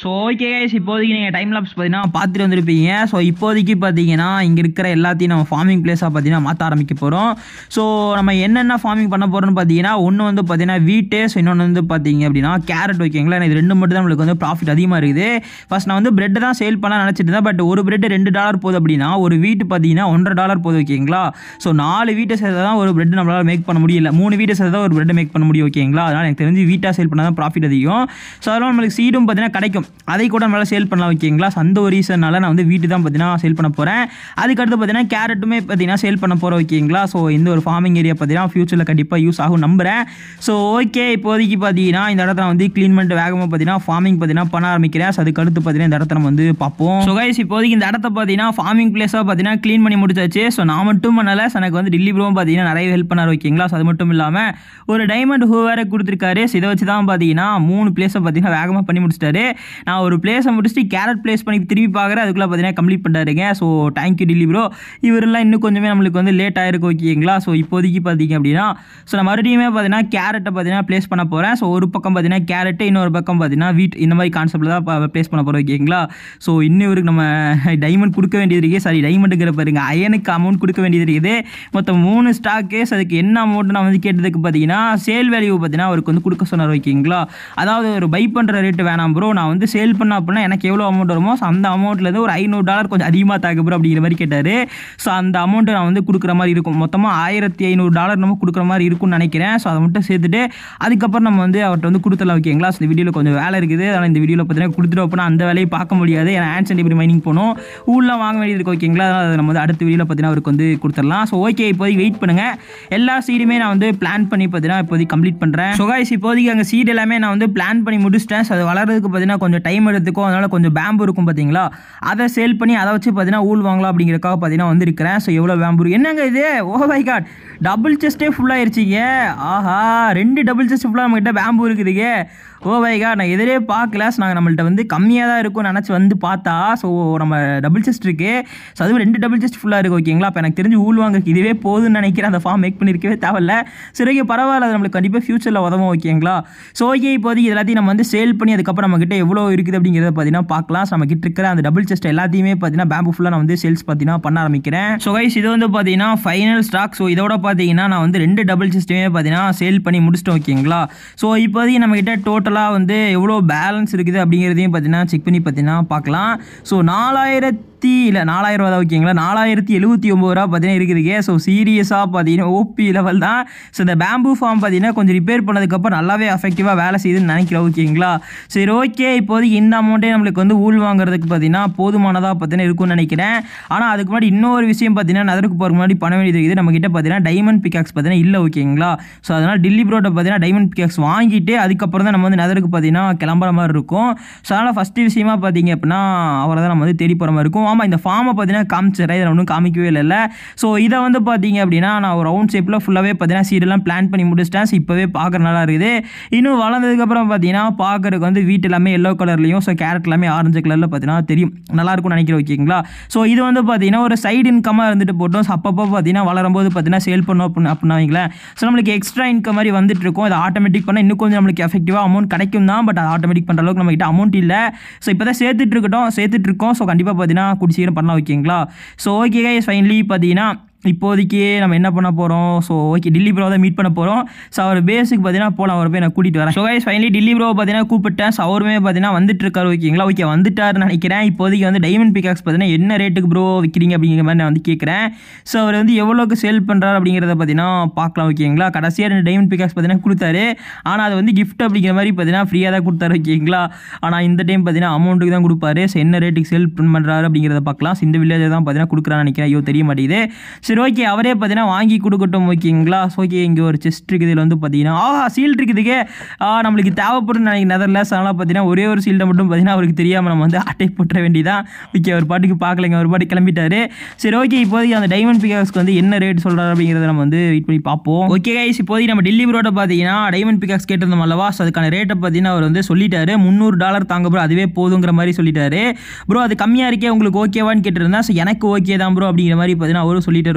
ஸோ ஓகே கைஸ் இப்போதைக்கு நீங்கள் டைம் லாப்ஸ் பார்த்தீங்கன்னா பார்த்துட்டு வந்திருப்பீங்க ஸோ இப்போதைக்கு பார்த்தீங்கன்னா இங்கே இருக்கிற எல்லாத்தையும் நம்ம ஃபார்மிங் பிளேஸாக பார்த்தீங்கன்னா மாற்ற ஆரம்பிக்க போகிறோம் ஸோ நம்ம என்னென்ன ஃபார்மிங் பண்ண போகிறோம்னு பார்த்தீங்கன்னா ஒன்று வந்து பார்த்தீங்கன்னா வீட்டு ஸோ இன்னொன்று வந்து பார்த்தீங்க அப்படின்னா கேரட் ஓகேங்களா இது ரெண்டு மட்டும் தான் நம்மளுக்கு வந்து ப்ராஃபிட் அதிகமாக இருக்குது ஃபர்ஸ்ட் நான் வந்து பிரெட் தான் சேல் பண்ண நினச்சிட்டு இருந்தேன் பட் ஒரு பிரெட் ரெண்டு டாலர் போகுது அப்படின்னா ஒரு வீட்டு பார்த்தீங்கன்னா ஒன்றரை டாலர் போகுது ஓகேங்களா ஸோ நாலு வீட்டை சேர்த்தா தான் ஒரு பிரெட் நம்மளால் மேக் பண்ண முடியல மூணு வீட்டை சேர்த்தா தான் ஒரு பிரெட் மேக் பண்ண முடியும் ஓகேங்களா அதனால் எனக்கு தெரிஞ்சு வீட்டாக சேல் பண்ணால் தான் ப்ராஃபிட் அதிகம் ஸோ அதெல்லாம் நம்மளுக்கு சீடும் பார்த்தீங்கன்னா கிடைக்கும் அதை கூட நம்மளால் சேல் பண்ணலாம் ஓகேங்களா ஸோ அந்த ஒரு ரீசனால நான் வந்து வீட்டு தான் பார்த்தீங்கன்னா சேல் பண்ண போகிறேன் அதுக்கடுத்து பார்த்தீங்கன்னா கேரட்டுமே பார்த்தீங்கன்னா சேல் பண்ண போகிறோம் ஓகேங்களா ஸோ இந்த ஒரு ஃபார்மிங் ஏரியா பார்த்தீங்கன்னா ஃபியூச்சரில் கண்டிப்பாக யூஸ் ஆகும் நம்புறேன் ஸோ ஓகே இப்போதைக்கு பார்த்தீங்கன்னா இந்த இடத்த நான் வந்து க்ளீன் பண்ணிட்டு வேகமாக பார்த்தீங்கன்னா ஃபார்மிங் பார்த்தீங்கன்னா பண்ண ஆரம்பிக்கிறேன் ஸோ அதுக்கடுத்து பார்த்தீங்கன்னா இந்த இடத்த நம்ம வந்து பார்ப்போம் ஸோ கைஸ் இப்போதைக்கு இந்த இடத்த பார்த்தீங்கன்னா ஃபார்மிங் பிளேஸாக பார்த்தீங்கன்னா க்ளீன் பண்ணி முடிச்சாச்சு ஸோ நான் மட்டும் பண்ணல ஸோ எனக்கு வந்து டில்லி ப்ரோவும் பார்த்தீங்கன்னா நிறைய ஹெல்ப் பண்ணார் ஓகேங்களா ஸோ அது மட்டும் இல்லாமல் ஒரு டைமண்ட் ஹூ வேறு கொடுத்துருக்காரு ஸோ இதை வச்சு தான் பார்த்தீங்கன்னா மூணு பிளேஸை பார்த்தீங்கன்னா வேகமாக பண்ணி முடிச்சிட்டாரு நான் ஒரு பிளேஸை முடிச்சுட்டு கேரட் பிளேஸ் பண்ணி திரும்பி பார்க்குறேன் அதுக்குள்ளே பார்த்தீங்கன்னா கம்ப்ளீட் பண்ணிட்டாருங்க ஸோ தேங்க்யூ டில்லி ப்ரோ இவரெல்லாம் இன்னும் கொஞ்சமே நம்மளுக்கு வந்து லேட் ஆயிருக்கு ஓகேங்களா ஸோ இப்போதைக்கு பார்த்தீங்க அப்படின்னா ஸோ நான் மறுபடியுமே பார்த்தீங்கன்னா கேரட்டை பார்த்தீங்கன்னா ப்ளேஸ் பண்ண போகிறேன் ஸோ ஒரு பக்கம் பார்த்தீங்கன்னா கேரட்டு இன்னொரு பக்கம் பார்த்தீங்கன்னா வீட் இந்த மாதிரி கான்செப்ட்டில் தான் ப்ளேஸ் பண்ண போகிறோம் ஓகேங்களா ஸோ இன்னும் இவருக்கு நம்ம டைமண்ட் கொடுக்க வேண்டியது இருக்குது சாரி டைமண்டுங்கிற பாருங்க அயனுக்கு அமௌண்ட் கொடுக்க வேண்டியது இருக்குது மொத்தம் மூணு ஸ்டாக்கு அதுக்கு என்ன அமௌண்ட் நான் வந்து கேட்டதுக்கு பார்த்தீங்கன்னா சேல் வேல்யூ பார்த்தீங்கன்னா அவருக்கு வந்து கொடுக்க சொன்னார் ஓகேங்களா அதாவது ஒரு பை பண்ணுற ரேட்டு வேணாம் ப்ரோ நான் வந்து சேல் பண்ண அப்படின்னா எனக்கு எவ்வளோ அமௌண்ட் வருமோ ஸோ அந்த அமௌண்ட்லேருந்து ஒரு ஐநூறு டாலர் கொஞ்சம் அதிகமாக தாக்கு ப்ரோ அப்படிங்கிற மாதிரி கேட்டார் ஸோ அந்த அமௌண்ட்டை நான் வந்து கொடுக்குற மாதிரி இருக்கும் மொத்தமாக ஆயிரத்தி ஐநூறு டாலர் நம்ம கொடுக்குற மாதிரி இருக்கும்னு நினைக்கிறேன் ஸோ அதை மட்டும் சேர்த்துட்டு அதுக்கப்புறம் நம்ம வந்து அவர்கிட்ட வந்து கொடுத்துடலாம் ஓகேங்களா ஸோ இந்த வீடியோவில் கொஞ்சம் வேலை இருக்குது அதனால் இந்த வீடியோவில் பார்த்தீங்கன்னா கொடுத்துட்டு அப்படின்னா அந்த வேலையை பார்க்க முடியாது ஏன்னா ஆன்சன் இப்படி மைனிங் போகணும் ஊர்லாம் வாங்க வேண்டியது இருக்கு ஓகேங்களா அதனால் அதை நம்ம வந்து அடுத்த வீடியோவில் பார்த்தீங்கன்னா அவருக்கு வந்து கொடுத்துடலாம் ஸோ ஓகே இப்போதைக்கு வெயிட் பண்ணுங்கள் எல்லா சீடுமே நான் வந்து பிளான் பண்ணி பார்த்தீங்கன்னா இப்போதைக்கு கம்ப்ளீட் பண்ணுறேன் ஸோ guys இப்போதைக்கு அங்கே சீட் எல்லாமே நான் வந்து பிளான் பண்ணி முடிச்சிட்டேன் ஸோ அது வளர்றதுக்கு பார்த்தீங்கன்னா கொஞ்சம் டைம் எடுத்துக்கும் அதனால் கொஞ்சம் பேம்பு இருக்கும் பார்த்தீங்களா அதை சேல் பண்ணி அதை வச்சு பார்த்தீங்கன்னா ஊல் வாங்கலாம் அப்படிங்கிறக்காக பார்த்தீங்கன்னா வந்திருக்கிறேன் ஸோ எவ்வளோ பேம்பு இருக்கு. என்னங்க இது ஓ மை காட் டபுள் செஸ்ட்டே ஃபுல்லாகிருச்சிங்க ஆஹா ரெண்டு டபுள் செஸ்ட் ஃபுல்லாக நம்மகிட்ட பேம்பு இருக்குதுங்க ஓ மை காட் நான் எதிரே பார்க்கல ஸோ நாங்கள் நம்மள்ட்ட வந்து கம்மியாக தான் இருக்கும்னு நினச்சி வந்து பார்த்தா ஸோ நம்ம டபுள் செஸ்ட் இருக்குது ஸோ அதுவும் ரெண்டு டபுள் செஸ்ட் ஃபுல்லாக இருக்குது ஓகேங்களா அப்போ எனக்கு தெரிஞ்சு ஊல் வாங்கறதுக்கு இதுவே போதும்னு நினைக்கிறேன் அந்த ஃபார்ம் மேக் பண்ணியிருக்கவே தேவையில்ல சரி ஓகே பரவாயில்ல அது நம்மளுக்கு கண்டிப்பாக ஃபியூச்சரில் உதவும் ஓகேங்களா ஸோ ஓகே இப்போதைக்கு இது எல்லாத்தையும் நம்ம வந்து சேல் பண்ணி அதுக்கப்புறம் நம்மக்கிட்ட எவ்வளோ இருக்குது அப்படிங்கிறத பார்த்தீங்கன்னா பார்க்கலாம் ஸோ நம்மக்கிட்ட இருக்கிற அந்த டபுள் செஸ்ட் எல்லாத்தையுமே பார்த்தீங்கன்னா பேம்பு ஃபுல்லாக நான் வந்து சேல்ஸ் பார்த்தீங்கன்னா பண்ண ஆரம்பிக்கிறேன் ஸோ கைஸ் இது வந்து பார்த்தீங்கன்னா ஃபைனல் ஸ்டாக் ஸோ இதோட பார்த்தீங்கன்னா நான் வந்து ரெண்டு டபுள் செஸ்ட்டுமே பார்த்தீங்கன்னா சேல் பண்ணி முடிச்சிட்டேன் ஓகேங்களா ஸோ இப்போதைக்கு நம்மக்கிட்ட டோட்டலாக வந்து எவ்வளோ பேலன்ஸ் இருக்குது அப்படிங்கிறதையும் பார்த்தீங்கன்னா செக் பண்ணி பார்த்தீங்கன்னா பார்க்கலாம் ஸோ நாலாயிரத்தி இல்லை நாலாயிரம் ரூபா தான் ஓகேங்களா நாலாயிரத்தி எழுபத்தி ஒம்பது ரூபா பார்த்தீங்கன்னா இருக்குதுங்க ஸோ சீரியஸாக பார்த்தீங்கன்னா ஓபி லெவல் தான் ஸோ இந்த பேம்பு ஃபார்ம் பார்த்தீங்கன்னா கொஞ்சம் ரிப்பேர் பண்ணதுக்கப்புறம் நல்லாவே அஃபெக்டிவாக வேலை செய்யுதுன்னு நினைக்கிறேன் ஓகேங்களா சரி ஓகே இப்போதைக்கு இந்த அமௌண்ட்டே நம்மளுக்கு வந்து ஊல் வாங்குறதுக்கு பார்த்தீங்கன்னா போதுமானதாக பார்த்தீங்கன்னா இருக்கும்னு நினைக்கிறேன் ஆனால் அதுக்கு முன்னாடி இன்னொரு விஷயம் பார்த்தீங்கன்னா நதருக்கு போகிற முன்னாடி பண்ண வேண்டியது இருக்குது நம்ம கிட்ட பார்த்தீங்கன்னா டைமண்ட் பிகாக்ஸ் பார்த்தீங்கன்னா இல்லை ஓகேங்களா ஸோ அதனால் டில்லி ப்ரோட்டை பார்த்தீங்கன்னா டைமண்ட் பிகாக்ஸ் வாங்கிட்டு அதுக்கப்புறம் தான் நம்ம வந்து நதருக்கு பார்த்தீங்கன்னா கிளம்புற மாதிரி இருக்கும் ஸோ அதனால் ஃபஸ்ட்டு விஷயமா பார்த்தீங்க அப்படின்னா அவரை தான் நம்ம வந்து தேடி போகிற மாதிரி இருக்கும் ஆமாம் இந்த ஃபார்மை பார்த்தீங்கன்னா காமிச்சிடறேன் இதில் ஒன்றும் காமிக்கவே இல்லைல்ல ஸோ இதை வந்து பார்த்தீங்க அப்படின்னா நான் ஒரு ரவுண்ட் ஷேப்பில் ஃபுல்லாகவே பார்த்தீங்கன்னா சீடெல்லாம் பிளான் பண்ணி முடிச்சிட்டேன் ஸோ இப்போவே பார்க்குற நல்லா இருக்குது இன்னும் வளர்ந்ததுக்கப்புறம் பார்த்தீங்கன்னா பார்க்கறதுக்கு வந்து வீட்டு எல்லாமே எல்லோ கலர்லையும் ஸோ கேரட் எல்லாமே ஆரஞ்சு கலரில் பார்த்தீங்கன்னா தெரியும் நல்லா இருக்கும்னு நினைக்கிறேன் ஓகேங்களா ஸோ இது வந்து பார்த்தீங்கன்னா ஒரு சைடு இன்கமாக இருந்துட்டு போட்டோம் ஸோ அப்பப்போ பார்த்தீங்கன்னா வளரும்போது பார்த்தீங்கன்னா சேல் பண்ணோம் அப்படின்னு அப்படின்னா வைங்களேன் ஸோ நம்மளுக்கு எக்ஸ்ட்ரா இன்கம் மாதிரி வந்துட்டு இருக்கும் அதை ஆட்டோமேட்டிக் பண்ணால் இன்னும் கொஞ்சம் நம்மளுக்கு எஃபெக்டிவாக அமௌண்ட் கிடைக்கும் தான் பட் அது ஆட்டோமேட்டிக் பண்ணுற அளவுக்கு நம்மகிட்ட அமௌண்ட் இல்லை ஸோ இப்போ தான் சேர்த்துட்டு இருக்கட்டும் சேர்த்துட்டு இருக்கோம் ஸோ கண்டிப்பாக பார்த்தீங்கன்னா கூடி சீக்கிரம் பண்ணலாம் ஓகேங்களா ஸோ ஓகே கைஸ் ஃபைனலி பார்த்தீங்கன்னா இப்போதைக்கு நம்ம என்ன பண்ண போகிறோம் ஸோ ஓகே டில்லி ப்ரோ தான் மீட் பண்ண போகிறோம் ஸோ அவர் பேஸுக்கு பார்த்தீங்கன்னா போகலாம் அவரை போய் நான் கூட்டிகிட்டு வரேன் so guys finally Dilli bro பார்த்தீங்கன்னா கூப்பிட்டேன் ஸோ அவருமே பார்த்தீங்கன்னா வந்துட்டு இருக்காரு ஓகேங்களா ஓகே வந்துட்டாருன்னு நினைக்கிறேன் இப்போதைக்கு வந்து டைமண்ட் பிகாக்ஸ் பார்த்தீங்கன்னா என்ன ரேட்டுக்கு ப்ரோ விற்கிறீங்க அப்படிங்கிற மாதிரி நான் வந்து கேட்குறேன் ஸோ அவர் வந்து எவ்வளோக்கு சேல் பண்ணுறாரு அப்படிங்கிறத பார்த்தீங்கன்னா பார்க்கலாம் ஓகேங்களா கடைசியாக ரெண்டு டைமண்ட் பிகாக்ஸ் பார்த்தீங்கன்னா கொடுத்தாரு ஆனால் அது வந்து கிஃப்ட் அப்படிங்கிற மாதிரி பார்த்தீங்கன்னா ஃப்ரீயாக தான் கொடுத்தாரு ஓகேங்களா ஆனால் இந்த டைம் பார்த்தீங்கன்னா அமௌண்ட்டுக்கு தான் கொடுப்பாரு ஸோ என்ன ரேட்டுக்கு சேல் பண்ணுறாரு அப்படிங்கிறத பார்க்கலாம் ஸோ இந்த வில்லேஜ் தான் பார்த்தீங்கன்னா கொடுக்குறான்னு நினைக்கிறேன் ஐயோ தெரிய மாட்டேங்குது சரி ஓகே அவரே பார்த்தீங்கன்னா வாங்கி கொடுக்கட்டும் ஓகேங்களா ஸோ ஓகே இங்கே ஒரு செஸ்ட் இருக்குது இதில் வந்து பார்த்தீங்கன்னா ஆஹா சீல்டு இருக்குதுக்கே ஆ நம்மளுக்கு தேவைப்படும் நினைக்க நெதர்லாஸ் அதனால் பார்த்தீங்கன்னா ஒரே ஒரு சீல்டை மட்டும் பார்த்தீங்கன்னா அவருக்கு தெரியாமல் நம்ம வந்து அட்டை போட்டுற வேண்டியதான் ஓகே அவர் பாட்டுக்கு பார்க்கலைங்க அவர் பாட்டுக்கு கிளம்பிட்டாரு சரி ஓகே இப்போதைக்கு அந்த டைமண்ட் பிகாக்ஸ்க்கு வந்து என்ன ரேட் சொல்கிறாரு அப்படிங்கிறத நம்ம வந்து வெயிட் பண்ணி பார்ப்போம் ஓகே கைஸ் இப்போதைக்கு நம்ம டெல்லி ப்ரோட பார்த்தீங்கன்னா டைமண்ட் பிகாக்ஸ் கேட்டிருந்தோம் அல்லவா ஸோ அதுக்கான ரேட்டை பார்த்தீங்கன்னா அவர் வந்து சொல்லிட்டாரு முந்நூறு டாலர் தாங்க ப்ரோ அதுவே போதுங்கிற மாதிரி சொல்லிட்டாரு ப்ரோ அது கம்மியாக இருக்கே உங்களுக்கு ஓகேவான்னு கேட்டிருந்தா ஸோ எனக்கு ஓகே தான் ப்ரோ அப்படிங்கிற மாதிரி பார்த்தீங்கன்னா அவரும் சொல்லிட்டாரு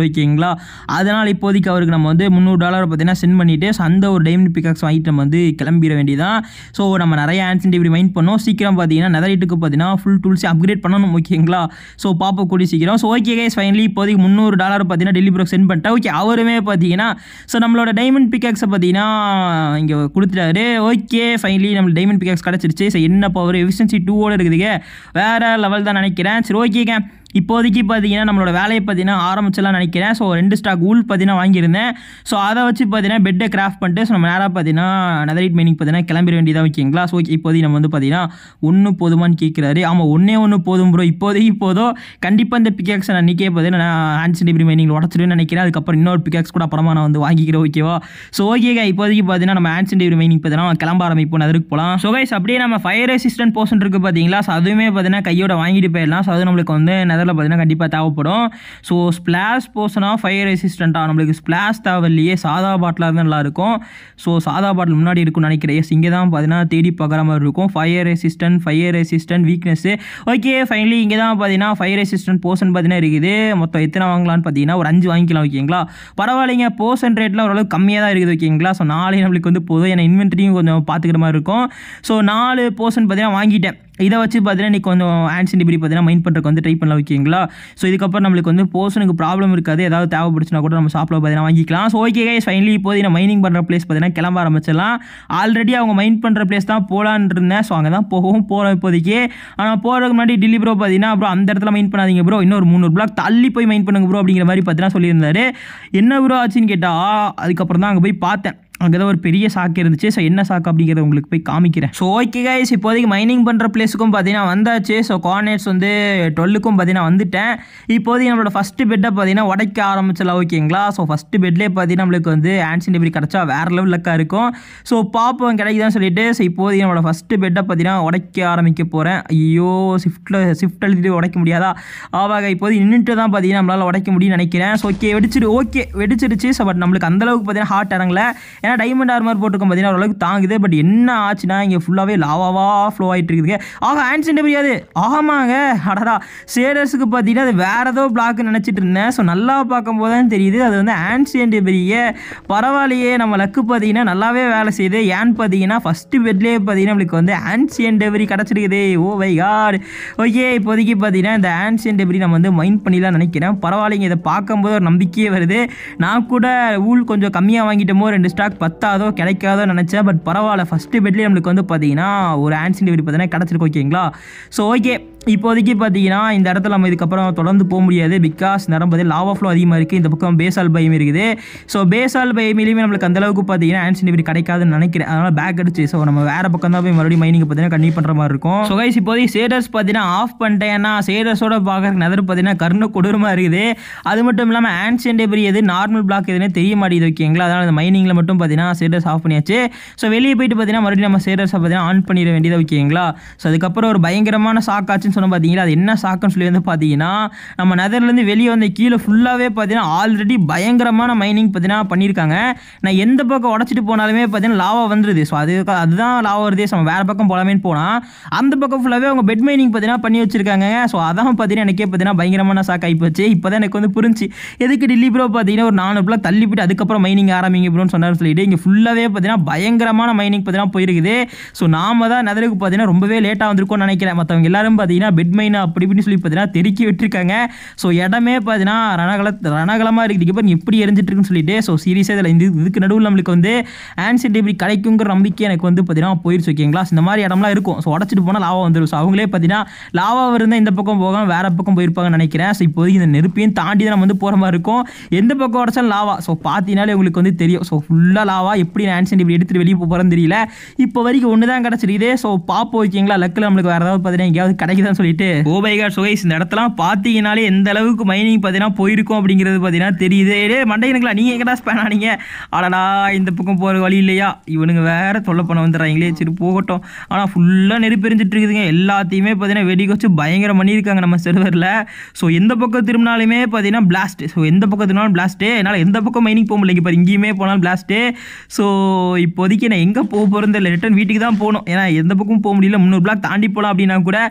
ஓகேங்களா அதனால் இப்போதைக்கு அவருக்கு நம்ம வந்து முந்நூறு டாலர் பார்த்தீங்கன்னா சென்ட் பண்ணிவிட்டு ஸோ அந்த ஒரு டைமண்ட் பிகாக்ஸ் வாங்கிட்டு நம்ம வந்து கிளம்பிட வேண்டியதான் ஸோ நம்ம நிறைய ஆன்சன் டிகிரி மைண்ட் பண்ணோம் சீக்கிரம் பார்த்தீங்கன்னா நெதரைட்டுக்கு பார்த்தீங்கன்னா ஃபுல் டூல்ஸே அப்கிரேட் பண்ணணும் ஓகேங்களா ஸோ பாப்பா கூடி சீக்கிரம் ஸோ ஓகே கைஸ் ஃபைனலி இப்போதைக்கு முந்நூறு டாலர் பார்த்தீங்கன்னா டெல்லி ப்ரோ சென்ட் பண்ணிட்டேன் ஓகே அவருமே பார்த்தீங்கன்னா ஸோ நம்மளோட டைமண்ட் பிகாக்ஸை பார்த்தீங்கன்னா இங்கே கொடுத்துட்டாரு ஓகே ஃபைனலி நம்மளுக்கு டைமண்ட் பிகாக்ஸ் கிடச்சிருச்சு ஸோ என்ன பவர் எஃபிஷியன்சி டூவோட இருக்குதுங்க வேறு லெவல் தான் நினைக்கிறேன் சரி ஓகேங்க இப்போதைக்கு பார்த்தீங்கன்னா நம்மளோட வேலையை பார்த்தீங்கன்னா ஆரம்பிச்சலாம் நினைக்கிறேன் ஸோ ரெண்டு ஸ்டாக் ஊல் பார்த்தீங்கன்னா வாங்கியிருந்தேன் ஸோ அதை வச்சு பார்த்தீங்கன்னா பெட்டை கிராஃப்ட் பண்ணிட்டு ஸோ நம்ம நேராக பார்த்தீங்கன்னா நெதரைட் மைனிங் பார்த்தீங்கன்னா கிளம்பிட வேண்டியதாக ஓகேங்களா ஸோ இப்போதைக்கு நம்ம வந்து பார்த்தீங்கன்னா ஒன்று போதுமான்னு கேட்குறாரு ஆமாம் ஒன்றே ஒன்று போதும் ப்ரோ இப்போதைக்கு போதும் கண்டிப்பாக இந்த பிகாக்ஸ் நான் நிற்கே பார்த்தீங்கன்னா நான் ஹேண்ட்ஸ் டிகிரி மைனிங் உடச்சிருன்னு நினைக்கிறேன் அதுக்கப்புறம் இன்னொரு பிகாக்ஸ் கூட அப்புறமா நான் வந்து வாங்கிக்கிறேன் ஓகேவா ஸோ ஓகேங்க இப்போதைக்கு பார்த்தீங்கன்னா நம்ம ஹேண்ட்ஸ் டிகிரி மைனிங் பார்த்தீங்கன்னா கிளம்ப ஆரம்பிப்போம் அதற்கு போகலாம் ஸோ கைஸ் அப்படியே நம்ம ஃபயர் ரெசிஸ்டன்ட் போர்ஷன் இருக்குது பார்த்தீங்களா ஸோ அதுவுமே பார்த்தீங்கன்னா கையோட வாங்கிட்டு போயிடலாம் ஸோ அது நம்மளுக்கு வந்து நெதரில் பார்த்தீங்கன்னா கண்டிப்பாக தேவைப்படும் ஸோ ஸ்பிளாஷ் போர்ஷனாக ஃபயர் ரெசிஸ்டண்ட்டாக நம்மளுக்கு ஸ்பிளாஷ் தேவையில்லையே சாதா பாட்டிலாக தான் நல்லா இருக்கும் ஸோ சாதா பாட்டில் முன்னாடி இருக்கும்னு நினைக்கிறேன் எஸ் இங்கே தான் பார்த்தீங்கன்னா தேடி பார்க்குற மாதிரி இருக்கும் fire resistant fire resistant weakness okay finally இங்கே தான் பார்த்தீங்கன்னா ஃபயர் ரெசிஸ்டன்ட் போர்ஷன் பார்த்தீங்கன்னா இருக்குது மொத்தம் எத்தனை வாங்கலாம்னு பார்த்தீங்கன்னா ஒரு அஞ்சு வாங்கிக்கலாம் ஓகேங்களா பரவாயில்லைங்க போர்ஷன் ரேட்டில் ஓரளவுக்கு கம்மியாக தான் இருக்குது ஓகேங்களா ஸோ நாளை நம்மளுக்கு வந்து பொதுவாக ஏன்னா இன்வென்ட்ரியும் கொஞ்சம் பார்த்துக்கிற மாதிரி இருக்கும் ஸோ நாலு போர்ஷன் பார்த்தீங்கன்னா வாங்கிட்டேன் இதை வச்சு பார்த்தீங்கன்னா நீ கொஞ்சம் ஆன்சன் டிகிரி பார்த்தீங்கன்னா மைண்ட் பண்ணுறதுக்கு வந்து ட்ரை பண்ணலாம் ஓகேங்களா ஸோ இதுக்கப்புறம் நம்மளுக்கு வந்து போர்ஷனுக்கு ப்ராப்ளம் இருக்காது ஏதாவது தேவைப்படுச்சுனா கூட நம்ம ஷாப்பில் பார்த்தீங்கன்னா வாங்கிக்கலாம் ஸோ ஓகே கைஸ் ஃபைனலி இப்போது நான் மைனிங் பண்ணுற பிளேஸ் பார்த்தீங்கன்னா கிளம்ப ஆரம்பிச்சிடலாம் ஆல்ரெடி அவங்க மைண்ட் பண்ணுற பிளேஸ் தான் போகலான் இருந்தேன் ஸோ அங்கே தான் போகவும் போகிறோம் இப்போதைக்கு ஆனால் போகிறதுக்கு முன்னாடி டெல்லி ப்ரோ பார்த்தீங்கன்னா அப்புறம் அந்த இடத்துல மைண்ட் பண்ணாதீங்க ப்ரோ இன்னொரு முந்நூறு பிளாக் தள்ளி போய் மைண்ட் பண்ணுங்க ப்ரோ அப்படிங்கிற மாதிரி பார்த்தீங்கன்னா சொல்லியிருந்தாரு என்ன ப்ரோ ஆச்சுன்னு கேட்டால் அதுக்கப்புறம் தான் அங்கே போய் பார்த்தேன் அங்கே தான் ஒரு பெரிய சாக்கு இருந்துச்சு ஸோ என்ன சாக்கு அப்படிங்கிறத உங்களுக்கு போய் காமிக்கிறேன் ஸோ ஓகே கைஸ் இப்போதைக்கு மைனிங் பண்ணுற பிளேஸுக்கும் பார்த்தீங்கன்னா வந்தாச்சு ஸோ கோஆர்டினேட்ஸ் வந்து டுவெல்லுக்கும் பார்த்தீங்கன்னா வந்துட்டேன் இப்போதைக்கு நம்மளோட ஃபஸ்ட்டு பெட்டை பார்த்தீங்கன்னா உடைக்க ஆரம்பிச்சலாம் ஓகேங்களா ஸோ ஃபஸ்ட்டு பெட்லேயே பார்த்தீங்கன்னா நம்மளுக்கு வந்து ஆன்சன் டெபிரி கிடச்சா வேறு லெவல் லக்காக இருக்கும் ஸோ பார்ப்போம் கிடைக்குதான்னு சொல்லிட்டு ஸோ இப்போதைக்கு நம்மளோட ஃபஸ்ட்டு பெட்டை பார்த்தீங்கன்னா உடைக்க ஆரம்பிக்க போகிறேன் ஐயோ ஷிஃப்ட்டில் ஷிஃப்ட் எழுதிட்டு உடைக்க முடியாதா ஆவாக இப்போது நின்றுட்டு தான் பார்த்தீங்கன்னா நம்மளால் உடைக்க முடியும்னு நினைக்கிறேன் ஸோ ஓகே வெடிச்சிரு ஓகே வெடிச்சிருச்சு ஸோ பட் நம்மளுக்கு அந்தளவுக்கு பார்த்தீங்கன்னா ஹார்ட் இறங்கல ஏன்னா டைமண்ட் ஆர்மர் போட்டுருக்கோம் பார்த்தீங்கன்னா ஓரளவுக்கு தாங்குது பட் என்ன ஆச்சுன்னா இங்கே ஃபுல்லாகவே லாவாவா ஃப்ளோ ஆகிட்டு இருக்குது ஆக ஆன்சன் தெரியாது ஆமாங்க அடடா ஷேடர்ஸுக்கு பார்த்தீங்கன்னா அது வேறு ஏதோ பிளாக் நினச்சிட்டு இருந்தேன் ஸோ நல்லா பார்க்கும்போது தான் தெரியுது அது வந்து ஆன்சியன் பெரிய பரவாயில்லையே நம்ம லக்கு பார்த்தீங்கன்னா நல்லாவே வேலை செய்யுது ஏன்னு பார்த்தீங்கன்னா ஃபஸ்ட்டு பெட்லேயே பார்த்தீங்கன்னா நம்மளுக்கு வந்து ஆன்சியன் டெபரி கிடச்சிருக்குது ஓ வை காட் ஓகே இப்போதைக்கு பார்த்தீங்கன்னா இந்த ஆன்சியன் டெபரி நம்ம வந்து மைண்ட் பண்ணிடலாம் நினைக்கிறேன் பரவாயில்லைங்க இதை பார்க்கும்போது ஒரு நம்பிக்கையே வருது நான் கூட ஊல் கொஞ்சம் கம்மியாக வாங்கிட்டோமோ ரெண்டு ஸ்டாக் பத்தாதோ கிடைக்காதோ நினச்சேன் பட் பரவாயில்ல ஃபஸ்ட்டு பெட்லேயே நம்மளுக்கு வந்து பார்த்தீங்கன்னா ஒரு ஆன்சியன் டெபரி பார்த்தீங்கன்னா கிடச்சிருக்கு ஓகேங்களா ஸோ ஓகே இப்போதைக்கு பார்த்தீங்கன்னா இந்த இடத்துல நம்ம இதுக்கப்புறம் தொடர்ந்து போக முடியாது பிகாஸ் நேரம் பார்த்தீங்கன்னா லாவா ஃப்ளோ அதிகமாக இருக்குது இந்த பக்கம் பேசால் பயம் இருக்குது ஸோ பேசால் பயமிலையுமே நம்மளுக்கு அந்த அளவுக்கு பார்த்தீங்கன்னா ஆன்சன் டிகிரி கிடைக்காதுன்னு நினைக்கிறேன் அதனால் பேக் அடிச்சு ஸோ நம்ம வேறு பக்கம் தான் போய் மறுபடியும் மைனிங் பார்த்தீங்கன்னா கண்டிப்பாக பண்ணுற மாதிரி இருக்கும் ஸோ கைஸ் இப்போதைக்கு சேடர்ஸ் பார்த்தீங்கன்னா ஆஃப் பண்ணிட்டேன்னா சேடர்ஸோட பார்க்கறதுக்கு நதர் பார்த்தீங்கன்னா கருணை கொடூரமாக இருக்குது அது மட்டும் இல்லாமல் ஆன்சன் டெபரி எது நார்மல் பிளாக் எதுன்னு தெரிய மாட்டேங்குது ஓகேங்களா அதனால் இந்த மைனிங்கில் மட்டும் பார்த்தீங்கன்னா சேடர்ஸ் ஆஃப் பண்ணியாச்சு ஸோ வெளியே போயிட்டு பார்த்தீங்கன்னா மறுபடியும் நம்ம சேடர்ஸை பார்த்தீங்கன்னா ஆன் பண்ணிட வேண்டியது ஓகேங்களா ஸோ அதுக்கப்புறம் ஒரு பயங்கரமான சாக்காச்சுன்னு சொன்ன பார்த்தீங்களா அது என்ன சாக்குன்னு சொல்லி வந்து பார்த்தீங்கன்னா நம்ம நெதர்லேருந்து வெளியே வந்த கீழே ஃபுல்லாகவே பார்த்தீங்கன்னா ஆல்ரெடி பயங்கரமான மைனிங் பார்த்தீங்கன்னா பண்ணியிருக்காங்க நான் எந்த பக்கம் உடச்சிட்டு போனாலுமே பார்த்தீங்கன்னா லாவா வந்துருது ஸோ அது அதுதான் லாவா வருது ஸோ நம்ம வேறு பக்கம் போகலாமேன்னு போனால் அந்த பக்கம் ஃபுல்லாகவே அவங்க பெட் மைனிங் பார்த்தீங்கன்னா பண்ணி வச்சிருக்காங்க ஸோ அதான் பார்த்தீங்கன்னா எனக்கே பார்த்தீங்கன்னா பயங்கரமான சாக்கு ஆகிப்போச்சு இப்போ தான் எனக்கு வந்து புரிஞ்சு எதுக்கு டெல்லி ப்ரோ பார்த்தீங்கன்னா ஒரு நானூறு பிளாக் தள்ளி போயிட்டு அதுக்கப்புறம் மைனிங் ஆரம்பிங்க ப்ரோன்னு சொன்னார் சொல்லிட்டு இங்கே ஃபுல்லாகவே பார்த்தீங்கன்னா பயங்கரமான மைனிங் பார்த்தீங்கன்னா போயிருக்குது ஸோ நாம தான் நெதருக்கு பார்த்தீங்கன்னா ரொம்பவே லேட்டாக வந்திருக்கோம்னு நினைக்கிறேன் மற்றவங்க எல்லாரும் பார்த்தீங்கன்னா பெட் மைன் அப்படி இப்படின்னு சொல்லி பார்த்தீங்கன்னா தெருக்கி விட்டுருக்காங்க ஸோ இடமே பார்த்தீங்கன்னா ரணகல ரணகலமாக இருக்குது இப்போ எப்படி எரிஞ்சிட்டு இருக்குன்னு சொல்லிட்டு ஸோ சீரியஸாக இதில் இந்த இதுக்கு நடுவில் நம்மளுக்கு வந்து ஆன்சர் இப்படி கிடைக்குங்கிற நம்பிக்கை எனக்கு வந்து பார்த்தீங்கன்னா போயிருச்சு ஓகேங்களா இந்த மாதிரி இடம்லாம் இருக்கும் ஸோ உடச்சிட்டு போனால் லாவா வந்துடும் ஸோ அவங்களே பார்த்தீங்கன்னா லாவா இருந்தால் இந்த பக்கம் போகாம வேற பக்கம் போயிருப்பாங்கன்னு நினைக்கிறேன் ஸோ இப்போதைக்கு இந்த நெருப்பையும் தாண்டி தான் நம்ம வந்து போகிற மாதிரி இருக்கும் எந்த பக்கம் உடச்சாலும் லாவா ஸோ பார்த்தீங்கனாலே உங்களுக்கு வந்து தெரியும் ஸோ ஃபுல்லாக லாவா எப்படி நான் ஆன்சர் இப்படி எடுத்துகிட்டு வெளியே போகிறேன்னு தெரியல இப்போ வரைக்கும் ஒன்று தான் கிடச்சிருக்குது ஸோ பாப்போம் ஓகேங்களா லக்கில் நம்மளுக்கு வேறு ஏதாவது பார்த்தீங்கன்னா எங்கேயாவது கிடைக்குதான்னு சொல்லிட்டு ஓ பை காட் சுகைஸ் இந்த இடத்தெல்லாம் பார்த்தீங்கனாலே எந்த அளவுக்கு மைனிங் பார்த்தீங்கன்னா போயிருக்கும் அப்படிங்கிறது பார்த்தீங்கன்னா தெரியுது ஏடே மண்டையனுங்களா நீங்கள் எங்கடா ஸ்பேன் ஆனீங்க அடடா இந்த பக்கம் போகிற வழி இல்லையா இவனுங்க வேற தொல்லை பண்ண வந்துடுறாங்களே சரி போகட்டும் ஆனால் ஃபுல்லாக நெருப்பு எரிஞ்சிட்டு இருக்குதுங்க எல்லாத்தையுமே பார்த்தீங்கன்னா வெடிக்க வச்சு பயங்கரம் பண்ணியிருக்காங்க நம்ம செர்வரில் ஸோ எந்த பக்கம் திரும்பினாலுமே பார்த்தீங்கன்னா பிளாஸ்ட் ஸோ எந்த பக்கம் திரும்பினாலும் பிளாஸ்ட்டு என்னால் எந்த பக்கம் மைனிங் போக முடியல இப்போ இங்கேயுமே போனாலும் பிளாஸ்ட்டு ஸோ இப்போதைக்கு நான் எங்கே போக போகிறது இல்லை ரிட்டன் வீட்டுக்கு தான் போகணும் ஏன்னா எந்த பக்கம் போக முடியல முந்நூறு பிளாக் தாண்டி போகலாம் அப்படின்னா கூட ஃபுல்லாக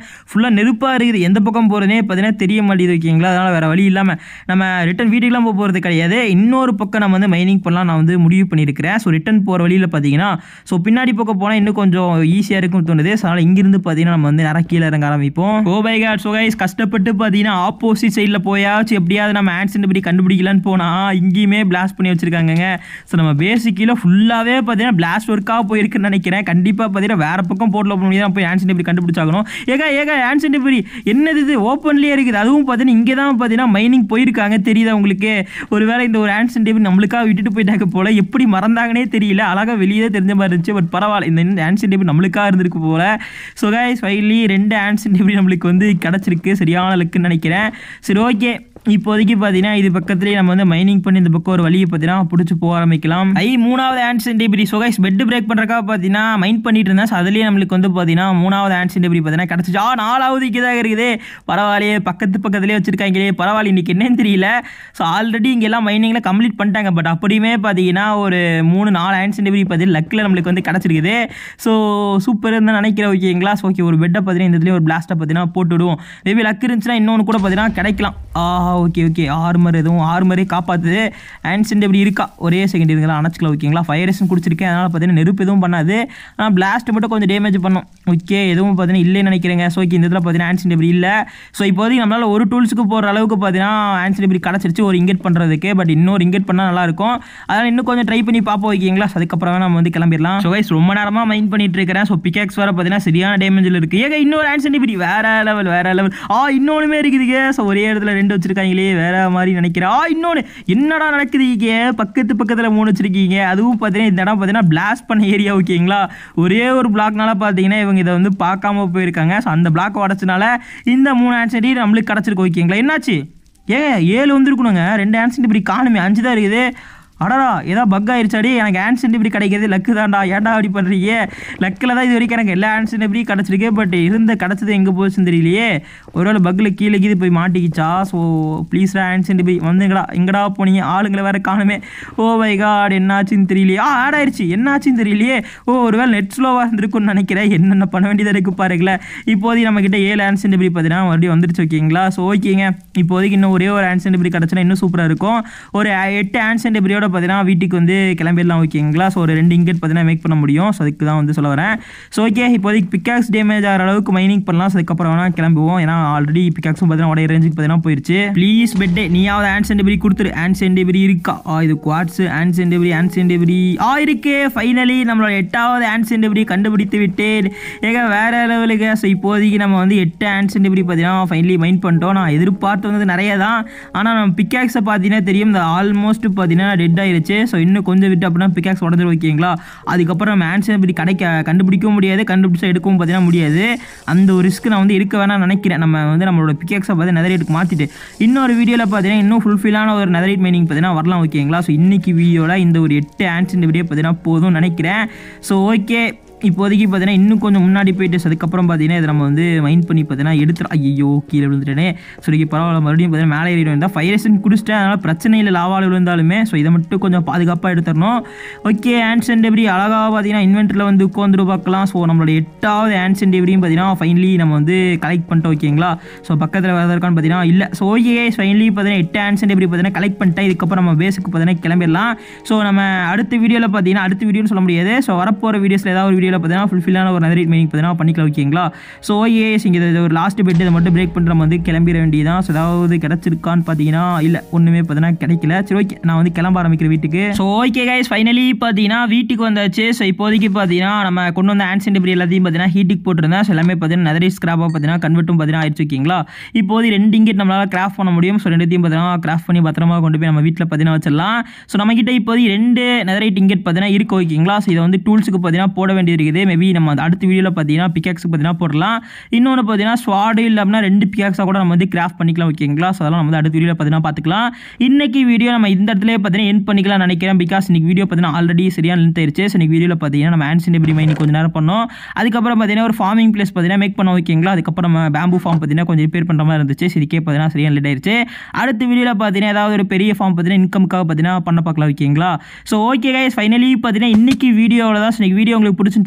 ஃபுல்லாக நெருப்பாக இருக்குது எந்த பக்கம் போகிறதே பார்த்தீங்கன்னா தெரிய மாட்டேங்குது ஓகேங்களா அதனால் வேறு வழி இல்லாமல் நம்ம ரிட்டன் வீட்டுக்குலாம் போக போகிறது கிடையாது இன்னொரு பக்கம் நம்ம வந்து மைனிங் பண்ணலாம் நான் வந்து முடிவு பண்ணியிருக்கிறேன் ஸோ ரிட்டன் போகிற வழியில் பார்த்தீங்கன்னா ஸோ பின்னாடி பக்கம் போனால் இன்னும் கொஞ்சம் ஈஸியாக இருக்கும்னு தோணுது ஸோ அதனால் இங்கிருந்து பார்த்தீங்கன்னா நம்ம வந்து நிறைய கீழே இறங்க ஆரம்பிப்போம் oh by god so guys கஷ்டப்பட்டு பார்த்தீங்கன்னா ஆப்போசிட் சைடில் போயாச்சும் எப்படியாவது நம்ம ஆன்சென்ட் இப்படி கண்டுபிடிக்கலான்னு போனால் இங்கேயுமே பிளாஸ்ட் பண்ணி வச்சிருக்காங்கங்க ஸோ நம்ம பேசிக்கில் ஃபுல்லாகவே பார்த்தீங்கன்னா பிளாஸ்ட் ஒர்க்காக போயிருக்குன்னு நினைக்கிறேன் கண்டிப்பாக பார்த்தீங்கன்னா வேறு பக்கம் போர்ட்டில் போக முடியாது போய் ஆன்சென்ட் இப்படி கண்டுபிடிச்சாகணும் ஏகா ஏகா ஆன்சென்ட் இப்படி என்னது இது ஓப்பன்லேயே இருக்குது அதுவும் பார்த்தீங்கன்னா இங்கே தான் பார்த்தீங்கன்னா மைனிங் போயிருக்காங்க தெரியுதா உங்களுக்கு ஒருவேளை இந்த ஒரு ஆன்சென்ட் இப்படி நம்மளுக்காக விட்டுட்டு போயிட்டாங்க போல எப்படி மறந்தாங்கன்னே தெரியல அழகாக வெளியே தெரிஞ்ச மாதிரி இருந்துச்சு பட் பரவாயில்ல இந்த இந்த ஆன்சென்ட் இப்படி நம்மளுக்காக இருந்திருக்கு போல ஸோ கைஸ் ஃபைனலி ரெண்டு ஆன்சென்ட் இப்படி நம்மளுக்கு வந்து கிடச்சிருக்கு சரியான லக்குன்னு நினைக்கிறேன் சரி ஓகே இப்போதைக்கு பார்த்தீங்கன்னா இது பக்கத்துலேயே நம்ம வந்து மைனிங் பண்ணி இந்த பக்கம் ஒரு வழியை பார்த்தீங்கன்னா பிடிச்சி போக ஆரம்பிக்கலாம் ஐ மூணாவது ஆன்சன் டெபிரி ஸோ கைஸ் பெட் பிரேக் பண்ணுறக்காக பார்த்தீங்கன்னா மைண்ட் பண்ணிட்டு இருந்தேன் ஸோ அதுலேயே நம்மளுக்கு வந்து பார்த்தீங்கன்னா மூணாவது ஆன்சன் டெபிரி பார்த்தீங்கன்னா கிடச்சிச்சு ஆ நாலாவது இங்கே இருக்குது பரவாயில்லையே பக்கத்து பக்கத்துலேயே வச்சிருக்காங்களே பரவாயில்ல இன்னைக்கு என்னன்னு தெரியல ஸோ ஆல்ரெடி இங்கே எல்லாம் மைனிங்கில் கம்ப்ளீட் பண்ணிட்டாங்க பட் அப்படியுமே பார்த்தீங்கன்னா ஒரு மூணு நாலு ஆன்சன் டெபிரி பார்த்தீங்கன்னா லக்கில் நம்மளுக்கு வந்து கிடச்சிருக்குது ஸோ சூப்பர் இருந்தால் நினைக்கிறேன் ஓகேங்களா ஸோ ஓகே ஒரு பெட்டை பார்த்தீங்கன்னா இந்த இதுலேயே ஒரு பிளாஸ்ட்டை பார்த்தீங்கன்னா போட்டு விடுவோம் மேபி லக் இருந்துச்சுன்னா இன்னொன்று கூட பார்த்தீங்கன்னா கிடைக்கலாம் ஆ ஓகே ஓகே ஆர்மர் எதுவும் ஆர்மரே காப்பாற்றுது ஆன்சென்ட் எப்படி இருக்கா ஒரே செகண்ட் இருக்கலாம் அணைச்சிக்கலாம் ஓகேங்களா ஃபயரேஷன் குடிச்சிருக்கேன் அதனால் பார்த்தீங்கன்னா நெருப்பு எதுவும் பண்ணாது ஆனால் பிளாஸ்ட் மட்டும் கொஞ்சம் டேமேஜ் பண்ணும் ஓகே எதுவும் பார்த்தீங்கன்னா இல்லைன்னு நினைக்கிறேங்க ஸோ ஓகே இந்த இதில் பார்த்தீங்கன்னா ஆன்சென்ட் எப்படி இல்லை ஸோ இப்போதைக்கு நம்மளால் ஒரு டூல்ஸுக்கு போகிற அளவுக்கு பார்த்தீங்கன்னா ஆன்சென்ட் எப்படி கிடச்சிருச்சு ஒரு இங்கெட் பண்ணுறதுக்கு பட் இன்னொரு இங்கெட் பண்ணால் நல்லாயிருக்கும் அதனால் இன்னும் கொஞ்சம் ட்ரை பண்ணி பார்ப்போம் ஓகேங்களா So அதுக்கப்புறம் நம்ம வந்து கிளம்பிடலாம் ஸோ கைஸ் ரொம்ப நேரமாக மைண்ட் பண்ணிட்டு இருக்கிறேன் ஸோ பிகாக்ஸ் வர பார்த்தீங்கன்னா சரியான டேமேஜில் இருக்குது ஏங்க இன்னொரு ஆன்சென்ட் இப்படி வேற லெவல் வேற லெவல் ஆ இன்னொன்றுமே இருக்குதுங்க ஸோ ஒரே இடத்துல ரெண்டு வச்சிருக்காங்களே வேற மாதிரி நினைக்கிறேன் ஆ இன்னொன்று என்னடா நடக்குதுங்க பக்கத்து பக்கத்தில் மூணு வச்சிருக்கீங்க அதுவும் பார்த்தீங்கன்னா இந்த இடம் பார்த்தீங்கன்னா பிளாஸ்ட் பண்ண ஏரியா ஓகேங்களா ஒரே ஒரு பிளாக்னால பார்த்தீங்கன்னா இவங்க இதை வந்து பார்க்காம போயிருக்காங்க ஸோ அந்த பிளாக் உடச்சனால இந்த மூணு ஆன்சென்ட் நம்மளுக்கு கிடச்சிருக்கு ஓகேங்களா என்னாச்சு ஏங்க ஏழு வந்துருக்கணுங்க ரெண்டு ஆன்சென்ட் இப்படி காணுமே அஞ்சு தான் இருக்குது அடடா ஏதோ பக் ஆயிருச்சாடி எனக்கு ஆன்சென்ட் இப்படி கிடைக்கிறது லக்கு தான்டா ஏன்டா அப்படி பண்ணுறீங்க லக்கில் தான் இது வரைக்கும் எனக்கு எல்லா ஆன்சென்ட் இப்படி கிடச்சிருக்கு பட் இருந்த கிடச்சது எங்கே போச்சுன்னு தெரியலையே ஒருவேளை பக்கில் கீழே கீது போய் மாட்டிக்கிச்சா ஸோ ப்ளீஸ்டா ஆன்சென்ட் இப்படி வந்துங்கடா எங்கடா போனீங்க ஆளுங்களை வேற காணுமே ஓ மை காட் என்னாச்சுன்னு தெரியலையே ஆ ஆட் ஆயிடுச்சு என்னாச்சுன்னு தெரியலையே ஓ ஒருவேளை நெட் ஸ்லோவாக இருந்திருக்கும்னு நினைக்கிறேன் என்னென்ன பண்ண வேண்டியதாக இருக்கு பாருங்களேன் இப்போதைக்கு நம்மக்கிட்ட ஏழு ஆன்சென்ட் இப்படி பார்த்தீங்கன்னா மறுபடியும் வந்துருச்சு ஓகேங்களா ஸோ ஓகேங்க இப்போதைக்கு இன்னும் ஒரே ஒரு ஆன்சென்ட் இப்படி கிடச்சுன்னா இன்னும் சூப்பராக இருக்கும் ஒரு எட்டு ஆன்சென்ட் இப்படியோட பார்த்தீங்கன்னா வீட்டுக்கு வந்து கிளம்பிடலாம் ஓகேங்களா ஸோ ஒரு ரெண்டு இங்கெட் பார்த்தீங்கன்னா மேக் பண்ண முடியும் ஸோ அதுக்கு தான் வந்து சொல்ல வரேன் ஸோ ஓகே இப்போதைக்கு பிக்காக்ஸ் டேமேஜ் ஆகிற அளவுக்கு மைனிங் பண்ணலாம் ஸோ அதுக்கப்புறம் வேணால் கிளம்புவோம் ஏன்னா ஆல்ரெடி பிக்காக்ஸும் பார்த்தீங்கன்னா உடைய ரேஞ்சுக்கு பார்த்தீங்கன்னா போயிருச்சு ப்ளீஸ் பெட்டே நீயாவது ஹேண்ட் சென்டிபிரி கொடுத்துரு ஹேண்ட் சென்டிபிரி இருக்கா ஆ இது குவாட்ஸ் ஹேண்ட் சென்டிபிரி ஹேண்ட் சென்டிபிரி ஆ இருக்கே ஃபைனலி நம்மளோட எட்டாவது ஹேண்ட் சென்டிபிரி கண்டுபிடித்து விட்டேன் ஏங்க வேற லெவலுக்கு ஸோ இப்போதைக்கு நம்ம வந்து எட்டு ஹேண்ட் சென்டிபிரி பார்த்தீங்கன்னா ஃபைனலி மைண்ட் பண்ணிட்டோம் நான் எதிர்பார்த்து வந்தது நிறைய தான் ஆனால் நம்ம பிக்காக்ஸை பார்த்தீங்கன்னா தெரியும் இந்த ஆல்மோஸ்ட் பார்த்தீங்கன்னா டெட் ஆயிருச்சு ஸோ இன்னும் கொஞ்சம் விட்டு அப்படின்னா பிக்காக்ஸ் உடஞ்சிரு ஓகேங்களா அதுக்கப்புறம் நம்ம ஆன்சர் இப்படி கிடைக்க கண்டுபிடிக்கவும் முடியாது கண்டுபிடிச்சா எடுக்கவும் பார்த்தீங்கன்னா முடியாது அந்த ஒரு ரிஸ்க் நான் வந்து இருக்க வேணாம்னு நினைக்கிறேன் நம்ம வந்து நம்மளோட பிக்காக்ஸை பார்த்து நெதரேட்டுக்கு மாற்றிட்டு இன்னொரு வீடியோவில் பார்த்தீங்கன்னா இன்னும் ஃபுல்ஃபில்லான ஒரு நெதரைட் மைனிங் பார்த்தீங்கன்னா வரலாம் ஓகேங்களா ஸோ இன்னைக்கு வீடியோவில் இந்த ஒரு எட்டு ஆன்சர் வீடியோ பார்த்தீங்கன்னா போதும்னு நினைக்கிறேன் ஸோ ஓகே இப்போதைக்கு பார்த்தீங்கன்னா இன்னும் கொஞ்சம் முன்னாடி போயிட்டு so அதுக்கப்புறம் பார்த்தீங்கன்னா இதை நம்ம வந்து மைண்ட் பண்ணி பார்த்தீங்கன்னா எடுத்து ஐயோ கீழே விழுந்துட்டேனே ஸோ இதுக்கு பரவாயில்ல மறுபடியும் பார்த்தீங்கன்னா மேலே ஏறி வந்தால் ஃபைரேஷன் குடிச்சிட்டேன் அதனால் பிரச்சனை இல்லை லாவால் விழுந்தாலுமே ஸோ இதை மட்டும் கொஞ்சம் பாதுகாப்பாக எடுத்துடணும் ஓகே ஆன்சன் டெபிரி அழகாக பார்த்தீங்கன்னா இன்வென்ட்டரில் வந்து உட்காந்துட்டு பார்க்கலாம் ஸோ நம்மளோட எட்டாவது ஆன்சன் டெபிரியும் பார்த்தீங்கன்னா ஃபைனலி நம்ம வந்து கலெக்ட் பண்ணிட்டோம் ஓகேங்களா ஸோ பக்கத்தில் வேறு இருக்கான்னு பார்த்தீங்கன்னா இல்லை ஸோ ஓகே ஃபைனலி பார்த்தீங்கன்னா எட்டு ஆன்சன் டெபிரி பார்த்தீங்கன்னா கலெக்ட் பண்ணிட்டேன் இதுக்கப்புறம் நம்ம பேஸுக்கு பார்த்தீங்கன்னா கிளம்பிடலாம் ஸோ நம்ம அடுத்த வீடியோவில் பார்த்தீங்கன்னா அடுத்த வீடியோன்னு சொல்ல முடியாது ஸோ வரப்போகிற வீடியோஸில் ஏதாவது ஒரு வீடியோவில் பார்த்தீங்கன்னா ஃபுல்ஃபில்லான ஒரு நெதரைட் மீனிங் பார்த்தீங்கன்னா பண்ணிக்கலாம் ஓகேங்களா ஸோ ஏஎஸ் இங்கே இது ஒரு லாஸ்ட் பெட் இதை மட்டும் பிரேக் பண்ணுற வந்து கிளம்பிட வேண்டியதான் ஸோ ஏதாவது கிடச்சிருக்கான்னு பார்த்தீங்கன்னா இல்லை ஒன்றுமே பார்த்தீங்கன்னா கிடைக்கல சரி ஓகே நான் வந்து கிளம்ப ஆரம்பிக்கிற வீட்டுக்கு ஸோ ஓகே கைஸ் ஃபைனலி பார்த்தீங்கன்னா வீட்டுக்கு வந்தாச்சு ஸோ இப்போதைக்கு பார்த்தீங்கன்னா நம்ம கொண்டு வந்த ஆன்சன் டெபிரி எல்லாத்தையும் பார்த்தீங்கன்னா ஹீட்டுக்கு போட்டிருந்தேன் ஸோ எல்லாமே பார்த்தீங்கன்னா நெதரைட் ஸ்கிராப்பாக பார்த்தீங்கன்னா கன்வெர்ட்டும் பார்த்தீங்கன்னா ஆயிடுச்சு ஓகேங்களா இப்போது ரெண்டு இங்கேட் நம்மளால் கிராஃப்ட் பண்ண முடியும் ஸோ ரெண்டுத்தையும் பார்த்தீங்கன்னா கிராஃப்ட் பண்ணி பத்திரமா கொண்டு போய் நம்ம வீட்டில் பார்த்தீங்கன்னா வச்சிடலாம் ஸோ நம்மக்கிட்ட இப்போதைக்கு ரெண்டு நெதரைட் இங்கேட் பார்த்தீங்கன்னா இருக்கு ஓகேங்களா ஸோ இதை வந்து டூல்ஸுக்கு பார்த்தீங்கன்னா போட வேண்டியது இருக்குது மேபி நம்ம அந்த அடுத்த வீடியோவில் பார்த்தீங்கன்னா பிகாக்ஸுக்கு பார்த்தீங்கன்னா போடலாம் இன்னொன்று பார்த்தீங்கன்னா ஸ்வாடு இல்லை அப்படின்னா ரெண்டு பிகாக்ஸாக கூட நம்ம வந்து கிராஃப்ட் பண்ணிக்கலாம் ஓகேங்களா ஸோ அதெல்லாம் நம்ம வந்து அடுத்த வீடியோவில் பார்த்தீங்கன்னா பார்த்துக்கலாம் இன்னைக்கு வீடியோ நம்ம இந்த இடத்துல பார்த்தீங்கன்னா என் பண்ணிக்கலாம் நினைக்கிறேன் பிகாஸ் இன்னைக்கு வீடியோ பார்த்தீங்கன்னா ஆல்ரெடி சரியான லென்த் ஆயிருச்சு ஸோ இன்னைக்கு வீடியோவில் பார்த்தீங்கன்னா நம்ம ஆன்சன் எப்படி மைனிங் கொஞ்சம் நேரம் பண்ணோம் அதுக்கப்புறம் பார்த்தீங்கன்னா ஒரு ஃபார்மிங் பிளேஸ் பார்த்தீங்கன்னா மேக் பண்ண ஓகேங்களா அதுக்கப்புறம் நம்ம பேம்பு ஃபார்ம் பார்த்தீங்கன்னா கொஞ்சம் ரிப்பேர் பண்ணுற மாதிரி இருந்துச்சு ஸோ இதுக்கே பார்த்தீங்கன்னா சரியான லேட் ஆயிருச்சு அடுத்த வீடியோவில் பார்த்தீங்கன்னா ஏதாவது ஒரு பெரிய ஃபார்ம் பார்த்தீங்கன்னா இன்கம்க்காக பார்த்தீங்கன்னா பண்ண பார்க்கலாம் ஓகேங்களா ஸோ ஓகே கைஸ் ஃபைனலி பார்த்தீங்கன்னா இன்னைக்கு வீடியோவில் தான் ஸோ இன்னைக்கு வீடியோ உங்களுக்கு பிடிச்சிருந்துச்சா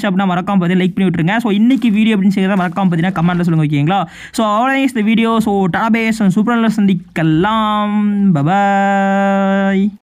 பிடிச்சா அப்படின்னா மறக்காம பார்த்து லைக் பண்ணி விட்டுருங்க ஸோ இன்னைக்கு வீடியோ அப்படின்னு சொல்லி மறக்காம பார்த்தீங்கன்னா கமெண்ட்டில் சொல்லுங்க ஓகேங்களா ஸோ அவ்வளோ இந்த வீடியோ ஸோ டாபேஸ் சூப்பரில் சந்திக்கலாம் பபாய்